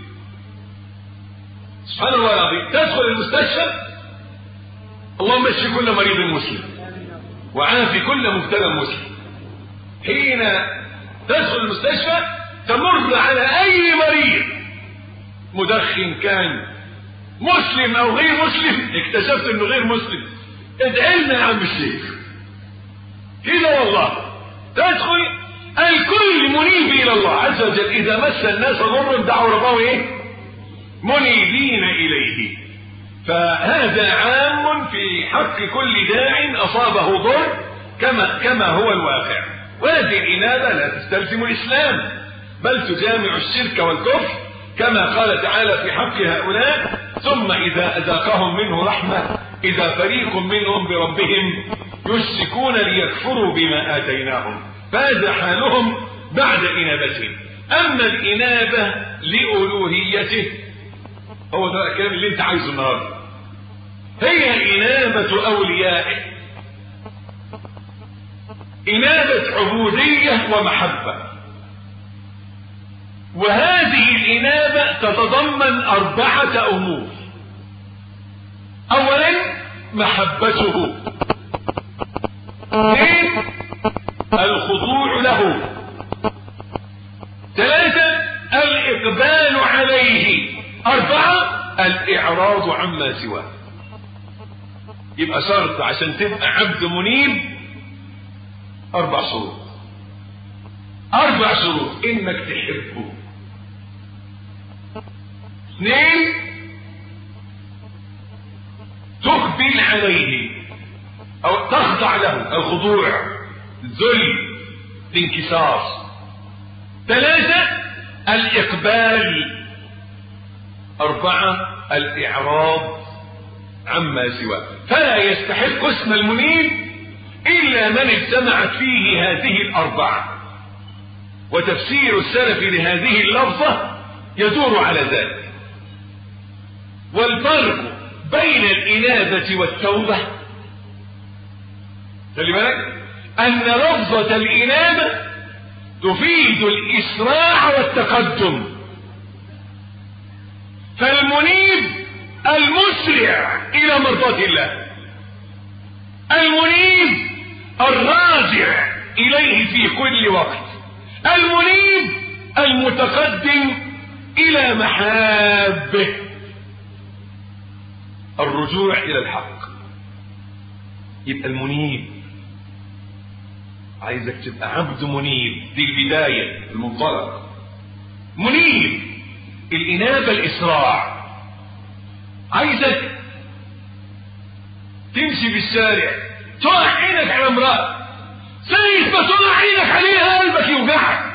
سبحان الله العظيم تدخل المستشفى اللهم اشف كل مريض مسلم وعافي كل مبتلى مسلم حين تدخل المستشفى تمر على اي مريض مدخن كان مسلم او غير مسلم اكتشفت انه غير مسلم ادعي لنا يا عم الشيخ كده والله تدخل الكل منيب الى الله عز وجل اذا مس الناس ضر دعوا ربهم ايه منيبين اليه فهذا عام في حق كل داع اصابه ضر كما كما هو الواقع وهذه الانابه لا تستلزم الاسلام بل تجامع الشرك والكفر كما قال تعالى في حق هؤلاء ثم اذا اذاقهم منه رحمه اذا فريق منهم بربهم يشركون ليكفروا بما اتيناهم فهذا حالهم بعد انابتهم اما الانابه لالوهيته هو ده الكلام اللي انت عايزه النهارده هي انابه اوليائه انابه عبوديه ومحبه وهذه الانابه تتضمن اربعه امور اولا محبته اثنين الخضوع له ثلاثة الإقبال عليه أربعة الإعراض عما سواه يبقى شرط عشان تبقى عبد منيب اربع شروط اربع شروط انك تحبه اثنين تقبل عليه او تخضع له الخضوع الذل الانكسار ثلاثة الاقبال اربعة الاعراض عما سواه فلا يستحق اسم المنيب الا من اجتمعت فيه هذه الاربعة وتفسير السلف لهذه اللفظة يدور على ذلك والفرق بين الإنابة والتوبة خلي بالك أن لفظة الإنابة تفيد الإسراع والتقدم فالمنيب المسرع إلى مرضاة الله المنيب الراجع إليه في كل وقت المنيب المتقدم إلى محابه الرجوع إلى الحق يبقى المنيب عايزك تبقى عبد منيب دي البداية المنطلق منيب الإنابة الإسراع عايزك تمشي بالشارع تقع عينك على امرأة سيد ما تقع عينك عليها قلبك يوجعك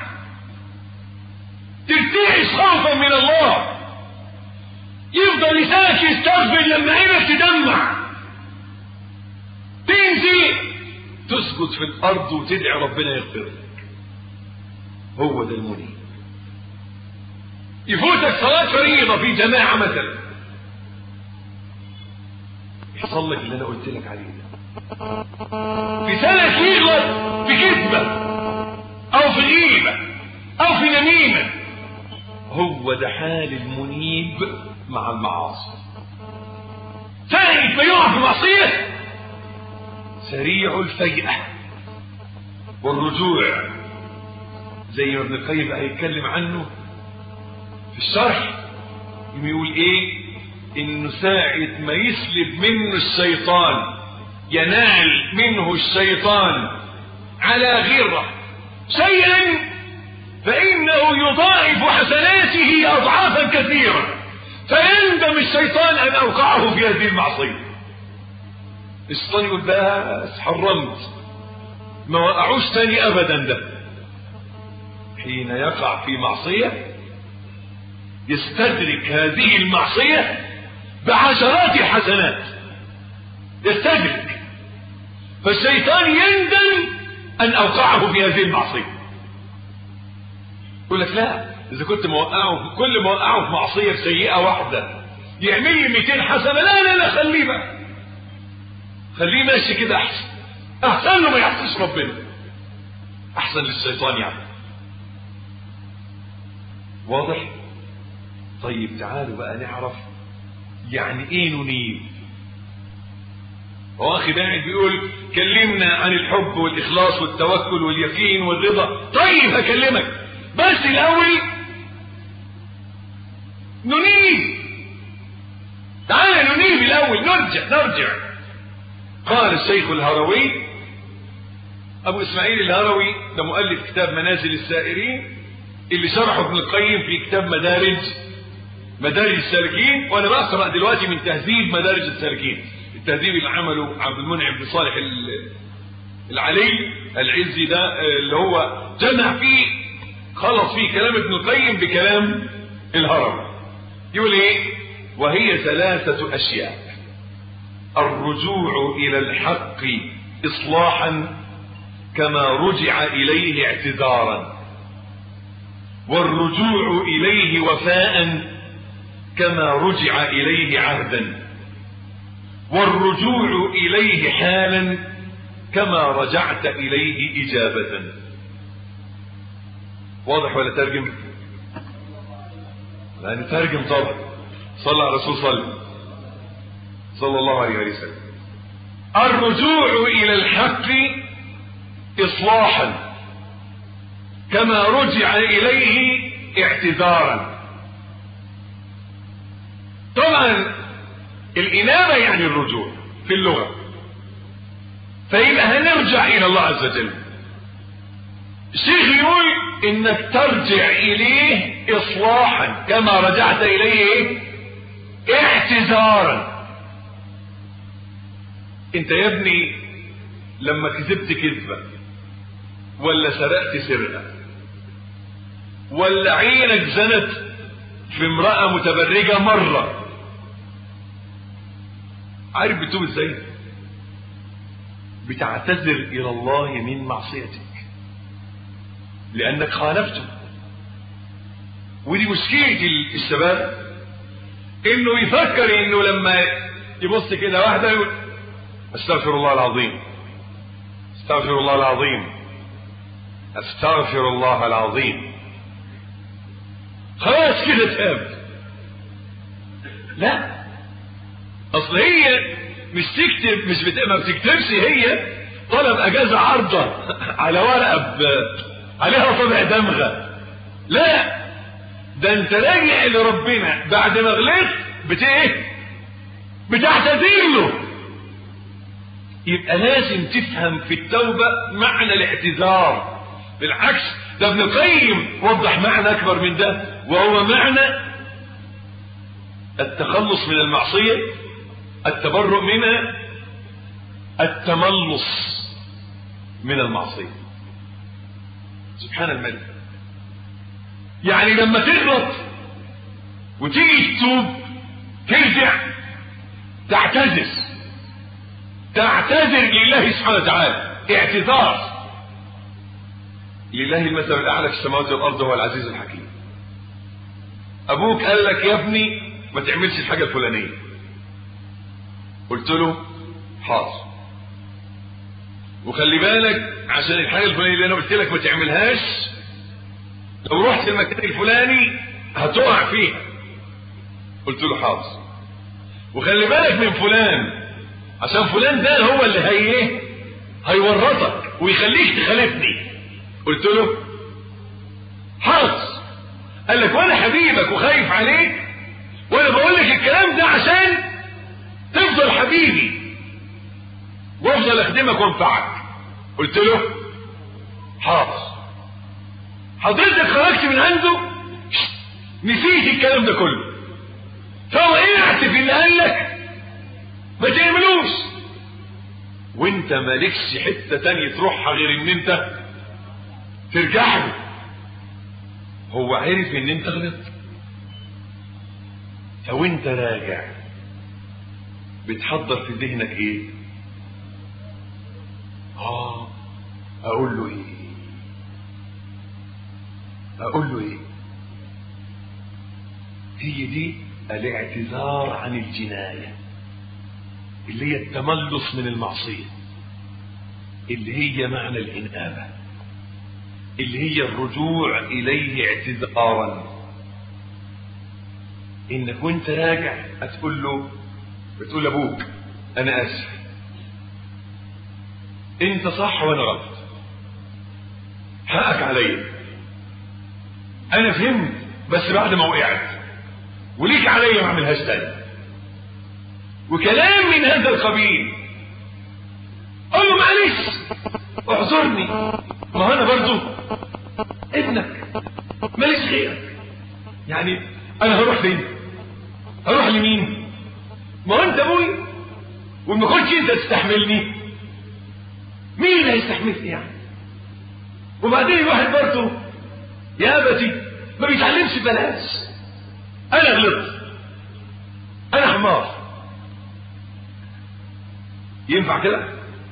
ترتعش خوفا من الله يفضل لسانك يستغفر لما عينك تدمع تنزل تسجد في الارض وتدعي ربنا يغفر لك هو ده المنيب يفوتك صلاة فريضة في جماعة مثلا يحصل لك اللي انا قلت لك عليه ده في سنة يغلط في كذبة او في غيبة او في نميمة هو ده حال المنيب مع المعاصي سائل ما يقع في معصية سريع الفيئة والرجوع زي ما ابن القيم هيتكلم عنه في الشرح يقول ايه انه ساعة ما يسلب منه الشيطان ينال منه الشيطان على غره شيئا فإنه يضاعف حسناته أضعافا كثيرة فيندم الشيطان أن أوقعه في هذه المعصية الشيطان يقول بس حرمت ما وقعوش تاني أبدا ده حين يقع في معصية يستدرك هذه المعصية بعشرات الحسنات يستدرك فالشيطان يندم أن أوقعه في هذه المعصية يقول لك لا اذا كنت موقعه كل ما وقعه في معصيه سيئه واحده يعمل لي 200 حسنه لا لا لا خليه بقى خليه ماشي كده احسن احسن له ما يعصيش ربنا احسن للشيطان يعني واضح طيب تعالوا بقى نعرف يعني ايه ننيب هو اخي باعد بيقول كلمنا عن الحب والاخلاص والتوكل واليقين والرضا طيب هكلمك بس الاول ننيب تعال ننيب الاول نرجع نرجع قال الشيخ الهروي ابو اسماعيل الهروي ده مؤلف كتاب منازل السائرين اللي شرحه ابن القيم في كتاب مدارج مدارج السالكين وانا بقرا دلوقتي من تهذيب مدارج السالكين التهذيب اللي عمله عبد المنعم بن صالح العلي العزي ده اللي هو جمع فيه خلص فيه كلام ابن القيم بكلام الهرم يقول ايه وهي ثلاثة اشياء الرجوع الى الحق اصلاحا كما رجع اليه اعتذارا والرجوع اليه وفاء كما رجع اليه عهدا والرجوع اليه حالا كما رجعت اليه اجابه واضح ولا ترجم لا نترجم طبعا صلى على الرسول صلى صلى الله عليه وسلم الرجوع الى الحق اصلاحا كما رجع اليه اعتذارا طبعا الانابه يعني الرجوع في اللغه فيبقى هنرجع الى الله عز وجل الشيخ يقول انك ترجع اليه اصلاحا كما رجعت اليه اعتذارا انت يا ابني لما كذبت كذبة ولا سرقت سرقة ولا عينك زنت في امرأة متبرجة مرة عارف بتوب ازاي بتعتذر الى الله من معصيتك لانك خالفته ودي مشكلة الشباب انه يفكر انه لما يبص كده واحدة يقول استغفر الله العظيم استغفر الله العظيم استغفر الله العظيم خلاص كده تاب لا اصل هي مش تكتب مش بت... ما بتكتبش هي طلب اجازه عارضه على ورقه ب... عليها طبع دمغه لا ده انت راجع لربنا بعد ما غلطت بت ايه بتعتذر له يبقى لازم تفهم في التوبه معنى الاعتذار بالعكس ده ابن القيم وضح معنى اكبر من ده وهو معنى التخلص من المعصيه التبرؤ منها التملص من المعصية سبحان الملك يعني لما تغلط وتيجي تتوب ترجع تعتذر تعتذر لله سبحانه وتعالى اعتذار لله المثل الاعلى في السماوات والارض هو العزيز الحكيم ابوك قال لك يا ابني ما تعملش الحاجه الفلانيه قلت له حاضر وخلي بالك عشان الحاجه الفلانيه اللي انا قلت لك ما تعملهاش لو رحت المكان الفلاني هتقع فيها قلت له حاضر وخلي بالك من فلان عشان فلان ده هو اللي هي ايه هيورطك ويخليك تخالفني قلت له حاضر قال لك وانا حبيبك وخايف عليك وانا بقول لك الكلام ده عشان تفضل حبيبي وافضل اخدمك وانفعك قلت له حاضر حضرتك خرجت من عنده نسيت الكلام ده كله فوقعت في اللي قال لك ما تعملوش وانت مالكش حته تانية تروحها غير ان انت ترجع له هو عرف ان انت غلط لو انت راجع بتحضر في ذهنك ايه اه اقول له ايه اقول له ايه هي دي الاعتذار عن الجناية اللي هي التملص من المعصية اللي هي معنى الإنابة اللي هي الرجوع إليه اعتذارا إنك وانت راجع هتقول له بتقول لأبوك أنا آسف أنت صح وأنا غلط حقك عليا أنا فهمت بس بعد ما وقعت وليك عليا ما اعملهاش تاني وكلام من هذا القبيل قول له معلش اعذرني ما هو انا برضو ابنك ماليش غيرك يعني انا هروح فين هروح لمين ما هو انت ابوي وما كنتش انت تستحملني مين اللي هيستحملني يعني وبعدين الواحد برضه يا ابتي ما بيتعلمش ببلاش انا غلطت انا حمار ينفع كده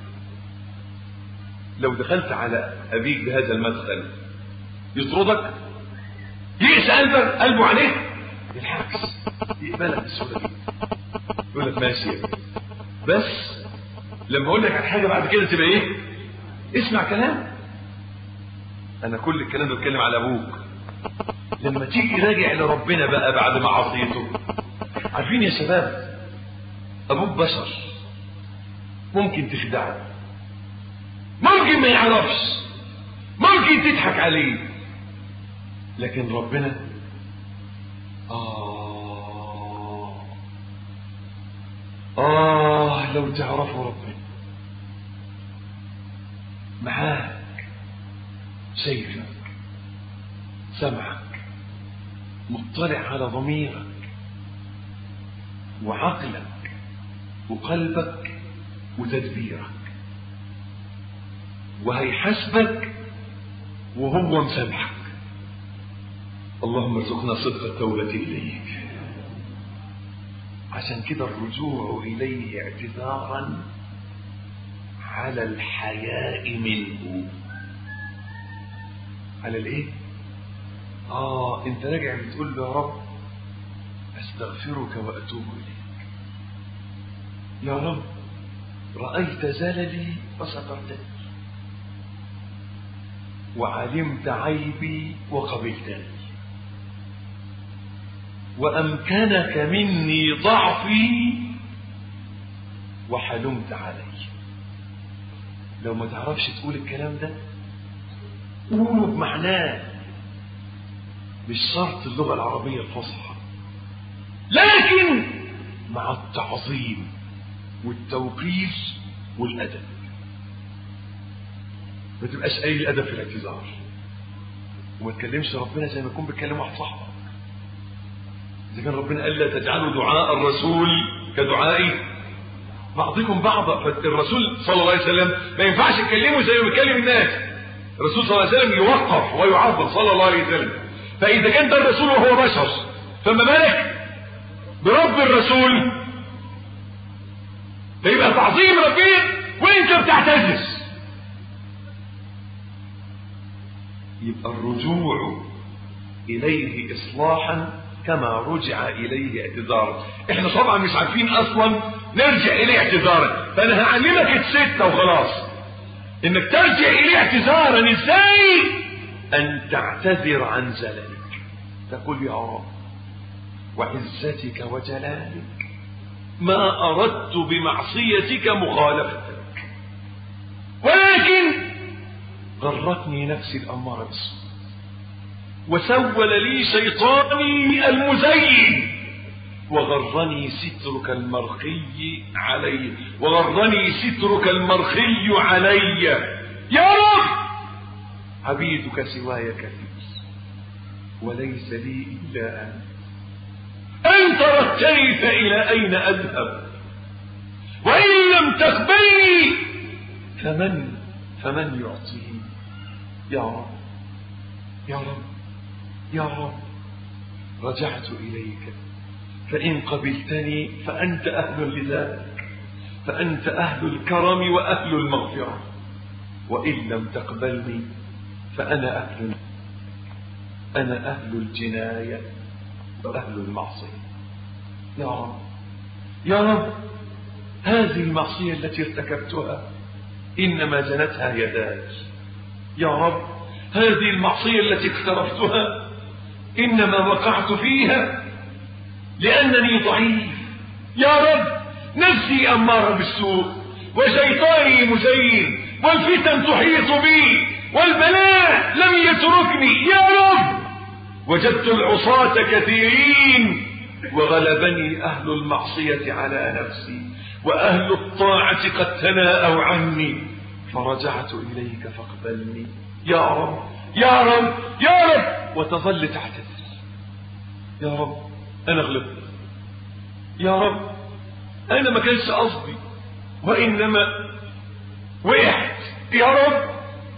لو دخلت على ابيك بهذا المدخل يطردك يئس قلبك قلبه عليك بالعكس يقبلك بسهوله جدا يقول لك ماشي يا بس لما اقول لك على حاجه بعد كده تبقى ايه اسمع كلام انا كل الكلام ده بتكلم على ابوك لما تيجي راجع لربنا بقى بعد ما عصيته عارفين يا شباب ابوك بشر ممكن تخدعه ممكن ما يعرفش ممكن تضحك عليه لكن ربنا آه آه لو تعرفوا ربنا معاك شايفك سمعك مطلع على ضميرك وعقلك وقلبك وتدبيرك وهيحاسبك وهو مسامحك اللهم ارزقنا صدق التوبة إليك عشان كده الرجوع إليه اعتذارا على الحياء منه على الايه اه انت راجع بتقول له يا رب استغفرك واتوب اليك يا رب رايت زللي فسترتني وعلمت عيبي وقبلتني وامكنك مني ضعفي وحلمت علي لو ما تعرفش تقول الكلام ده قوله بمعناه مش شرط اللغة العربية الفصحى لكن مع التعظيم والتوقير والأدب ما تبقاش قايل الأدب في الاعتذار وما تكلمش ربنا زي ما يكون بيتكلم واحد صاحبك إذا كان ربنا قال لا تجعلوا دعاء الرسول كدعاء بعضكم بعضا فالرسول صلى الله عليه وسلم ما ينفعش يكلمه زي ما بيكلم الناس الرسول صلى الله عليه وسلم يوقف ويعظم صلى الله عليه وسلم فإذا كان ده الرسول وهو بشر فما بالك برب الرسول فيبقى تعظيم ربنا وانت بتعتذر يبقى الرجوع إليه إصلاحا كما رجع إليه اعتذارا احنا طبعا مش عارفين أصلا نرجع إليه اعتذارا فأنا هعلمك الستة وخلاص انك ترجع اليه اعتذارا ازاي ان تعتذر عن زللك تقول يا رب وعزتك وجلالك ما اردت بمعصيتك مخالفتك ولكن غرتني نفسي الاماره بالسوء وسول لي شيطاني المزين وغرني سترك المرخي علي وغرني سترك المرخي علي يا رب عبيدك سواي كثير وليس لي إلا أنت أنت ردتني فإلى أين أذهب وإن لم تقبلني فمن فمن يعطيني يا رب يا رب يا رب رجعت إليك فإن قبلتني فأنت أهل لذلك فأنت أهل الكرم وأهل المغفرة وإن لم تقبلني فأنا أهل أنا أهل الجناية وأهل المعصية يا رب يا رب هذه المعصية التي ارتكبتها إنما جنتها يداي يا رب هذه المعصية التي اقترفتها إنما وقعت فيها لأنني ضعيف يا رب نفسي أمارة بالسوء وشيطاني مزين والفتن تحيط بي والبلاء لم يتركني يا رب وجدت العصاة كثيرين وغلبني أهل المعصية على نفسي وأهل الطاعة قد تناءوا عني فرجعت إليك فاقبلني يا رب يا رب يا رب وتظل تعتذر يا رب أنا غلطت يا رب أنا ما كانش قصدي وإنما وقعت يا رب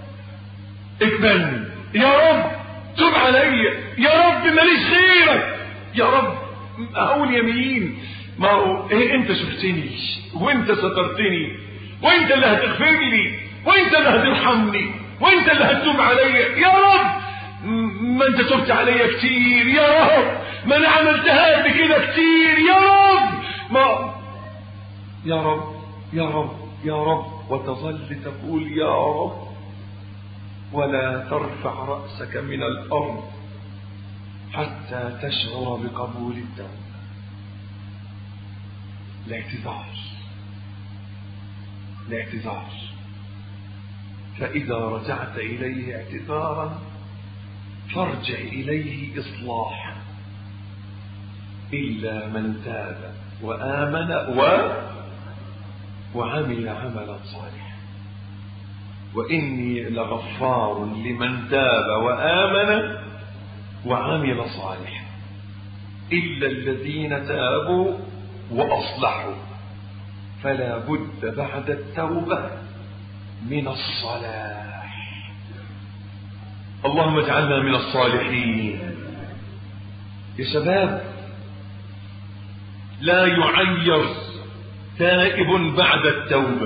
اقبلني يا رب تب عليا يا رب ماليش غيرك يا رب أقول يمين ما هو إيه أنت شفتني وأنت سترتني وأنت اللي هتغفر لي وأنت اللي هترحمني وأنت اللي هتتوب عليا يا رب ما انت تبت عليا كتير يا رب ما انا عملتها قد كده كتير يا رب ما يا رب يا رب يا رب وتظل تقول يا رب ولا ترفع رأسك من الأرض حتى تشعر بقبول التوبة الاعتذار الاعتذار فإذا رجعت إليه اعتذارا فارجع إليه إصلاحا إلا من تاب وآمن و وعمل عملا صالحا وإني لغفار لمن تاب وآمن وعمل صالحا إلا الذين تابوا وأصلحوا فلا بد بعد التوبة من الصلاح اللهم اجعلنا من الصالحين يا شباب لا يعير تائب بعد التوبة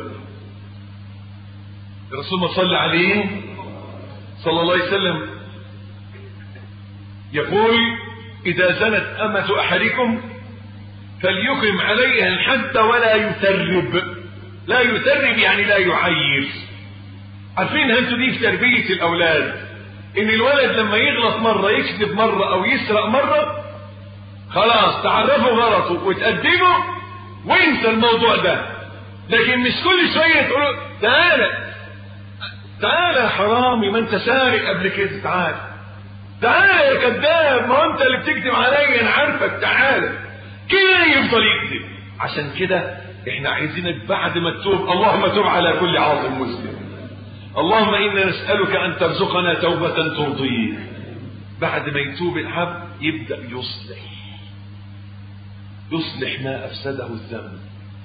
الرسول ما صلى عليه صلى الله عليه وسلم يقول إذا زنت أمة أحدكم فليقم عليها الحد ولا يثرب لا يثرب يعني لا يعير عارفين انتوا دي في تربية الأولاد إن الولد لما يغلط مرة يكذب مرة أو يسرق مرة خلاص تعرفوا غلطه وتقدموا وانسى الموضوع ده لكن مش كل شوية تقولوا تعالى تعالى يا حرامي ما انت سارق قبل كده تعالى تعالى يا كذاب ما انت اللي بتكذب عليا انا عارفك تعالى كده يفضل يكذب عشان كده احنا عايزينك بعد ما تتوب اللهم تب على كل عاصم مسلم اللهم انا نسالك ان ترزقنا توبه ترضيك بعد ما يتوب العبد يبدا يصلح يصلح ما افسده الذنب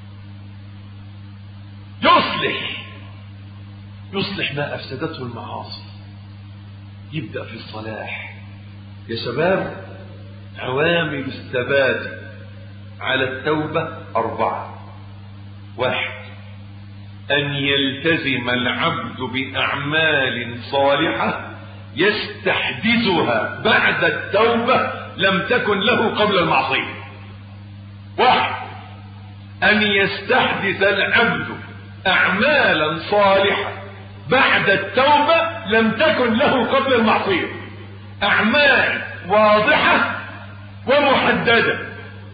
يصلح يصلح ما افسدته المعاصي يبدا في الصلاح يا شباب عوامل الثبات على التوبة أربعة واحد أن يلتزم العبد بأعمال صالحة يستحدثها بعد التوبة لم تكن له قبل المعصية واحد أن يستحدث العبد أعمالا صالحة بعد التوبة لم تكن له قبل المعصية أعمال واضحة ومحددة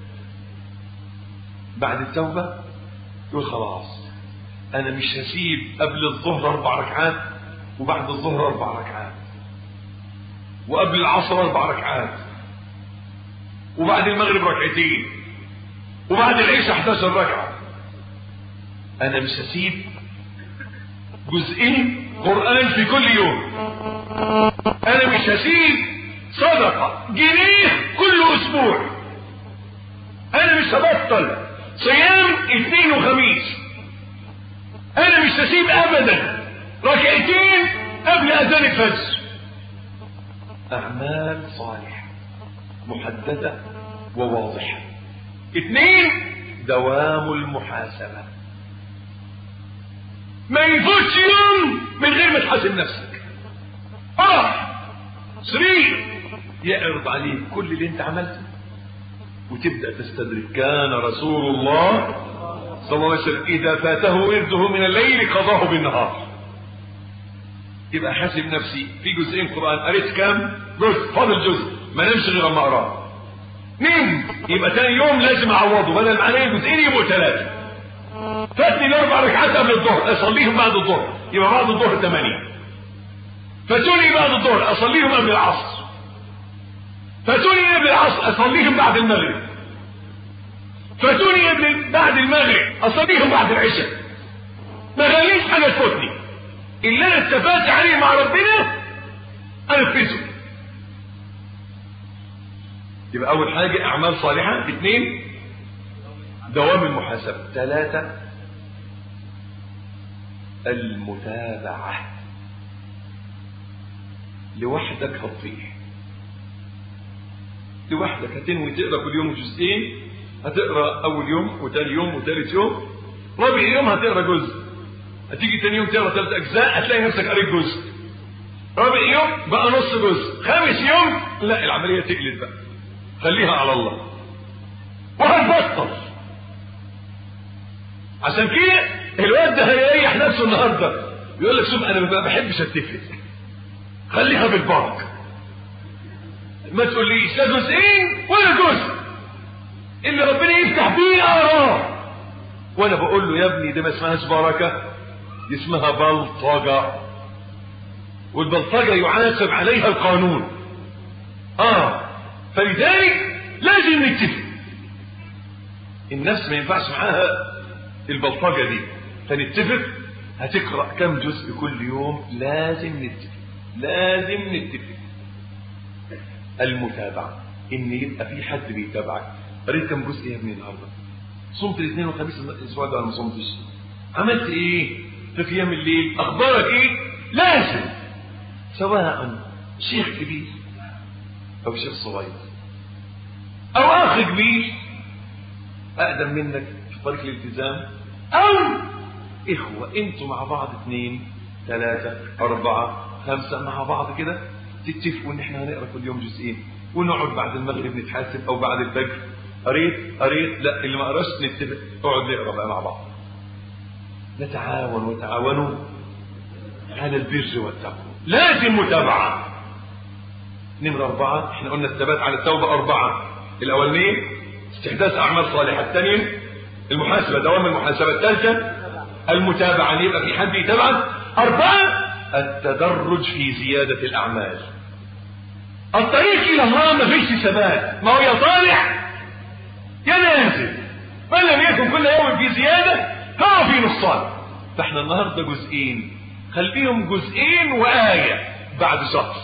بعد التوبة يقول خلاص أنا مش هسيب قبل الظهر أربع ركعات وبعد الظهر أربع ركعات وقبل العصر أربع ركعات وبعد المغرب ركعتين وبعد العشاء 11 ركعة أنا مش هسيب جزئين قرآن في كل يوم أنا مش هسيب صدقة جنيه كل أسبوع أنا مش هبطل صيام اثنين وخميس انا مش هسيب ابدا ركعتين قبل اذان الفجر اعمال صالحه محدده وواضحه اثنين دوام المحاسبه ما يفوتش يوم من غير ما تحاسب نفسك اه سرير يعرض عليك كل اللي انت عملته وتبدأ تستدرك كان رسول الله صلى الله عليه وسلم إذا فاته ورده من الليل قضاه بالنهار يبقى حاسب نفسي في جزئين قرآن قريت كام جزء فاضل جزء ما نمشي غير ما اقراه نمت يبقى تاني يوم لازم اعوضه بدل ما عليه جزئين يبقوا ثلاثة فاتني الاربع ركعات قبل الظهر اصليهم بعد الظهر يبقى بعد الظهر ثمانية فاتوني بعد الظهر اصليهم قبل العصر فاتوني قبل العصر اصليهم بعد المغرب فاتوني قبل بعد المغرب اصليهم بعد العشاء ما خليش حاجه تفوتني اللي انا اتفقت عليه مع ربنا انفذه يبقى اول حاجه اعمال صالحه اثنين دوام المحاسبه ثلاثه المتابعه لوحدك هتطيح لوحدك هتنوي تقرا كل يوم جزئين هتقرا اول يوم وثاني يوم وثالث يوم رابع يوم هتقرا جزء هتيجي ثاني يوم تقرا ثلاث اجزاء هتلاقي نفسك قريت جزء رابع يوم بقى نص جزء خامس يوم لا العمليه تقلت بقى خليها على الله وهنبطل عشان كده الواد ده هيريح نفسه النهارده يقول لك شوف انا ما بحبش اتفق خليها بالبركه ما تقوليش لا جزئين ولا جزء اللي ربنا يفتح بيه اراه وانا بقول له يا ابني دي ما اسمهاش بركه دي اسمها بلطجه والبلطجه يعاقب عليها القانون اه فلذلك لازم نتفق الناس ما ينفعش معاها البلطجه دي فنتفق هتقرأ كم جزء كل يوم لازم نتفق لازم نتفق المتابعة ان يبقى في حد بيتابعك قريت كم جزء يا ابني النهارده صمت الاثنين والخميس الاسبوع ده ولا ما صمتش عملت ايه في قيام الليل اخبارك ايه لازم سواء شيخ كبير او شيخ صغير او اخ كبير اقدم منك في طريق الالتزام او اخوة انتوا مع بعض اثنين ثلاثة اربعة خمسة مع بعض كده تتفقوا ان احنا هنقرا كل يوم جزئين ونقعد بعد المغرب نتحاسب او بعد الفجر قريت قريت لا اللي ما قراش نتفق نقعد نقرا بقى مع بعض نتعاون وتعاونوا على البر والتقوى لازم متابعة نمرة أربعة احنا قلنا الثبات على التوبة أربعة الأولانية استحداث أعمال صالحة الثانية المحاسبة دوام المحاسبة الثالثة المتابعة ان يبقى في حد يتابعك أربعة التدرج في زيادة الأعمال الطريق إلى الله ما فيش ثبات ما هو يا طالع يا نازل من لم يكن كل يوم في زيادة فهو في نقصان فاحنا النهاردة جزئين خليهم جزئين وآية بعد شهر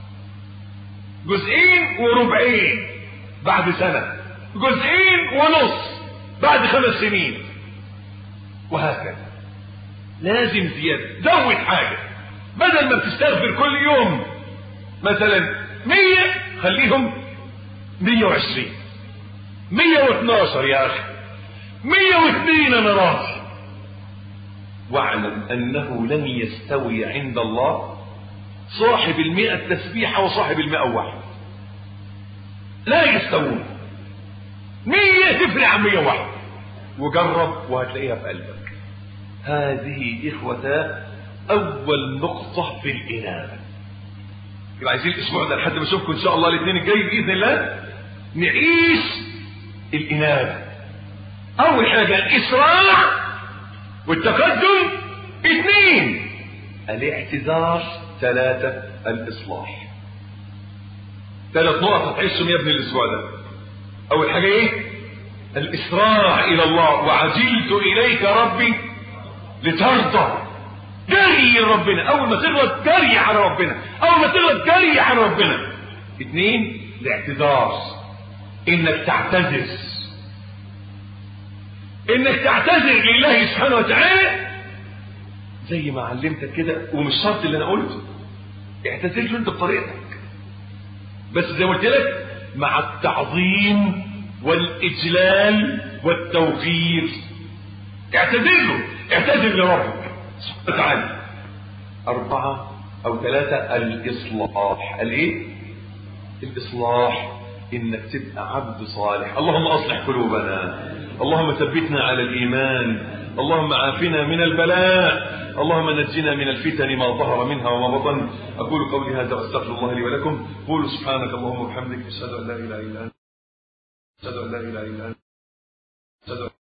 جزئين وربعين بعد سنة جزئين ونص بعد خمس سنين وهكذا لازم زيادة زود حاجة بدل ما بتستغفر كل يوم مثلا مية خليهم مية وعشرين مية واثناشر يا أخي مية واثنين أنا راضي واعلم أنه لن يستوي عند الله صاحب المئة تسبيحة وصاحب المئة واحد لا يستوون مية تفرق عن مية واحد وجرب وهتلاقيها في قلبك هذه إخوة أول نقطة في الإنابة يبقى عايزين الأسبوع ده لحد ما أشوفكم إن شاء الله الاثنين الجاي بإذن الله نعيش الإنابة أول حاجة الإسراع والتقدم اثنين الاعتذار ثلاثة الإصلاح ثلاث نقط هتعيشهم يا ابني الأسبوع ده أول حاجة إيه؟ الإسراع إلى الله وعجلت إليك ربي لترضى جري ربنا أول ما تغلط جري على ربنا أول ما تغلط جري على ربنا اثنين الاعتذار إنك تعتذر إنك تعتذر لله سبحانه وتعالى زي ما علمتك كده ومش شرط اللي أنا قلته اعتذر له أنت بطريقتك بس زي ما قلت لك مع التعظيم والإجلال والتوقير اعتذر له اعتذر لربك سبحانه وتعالى أربعة أو ثلاثة الإصلاح الإيه؟ الإصلاح إنك تبقى عبد صالح اللهم أصلح قلوبنا اللهم ثبتنا على الإيمان اللهم عافنا من البلاء اللهم نجنا من الفتن ما ظهر منها وما بطن أقول قولي هذا وأستغفر الله لي ولكم قولوا سبحانك اللهم وبحمدك أشهد أن لا إله إلا أنت أشهد أن لا إله إلا أنت أشهد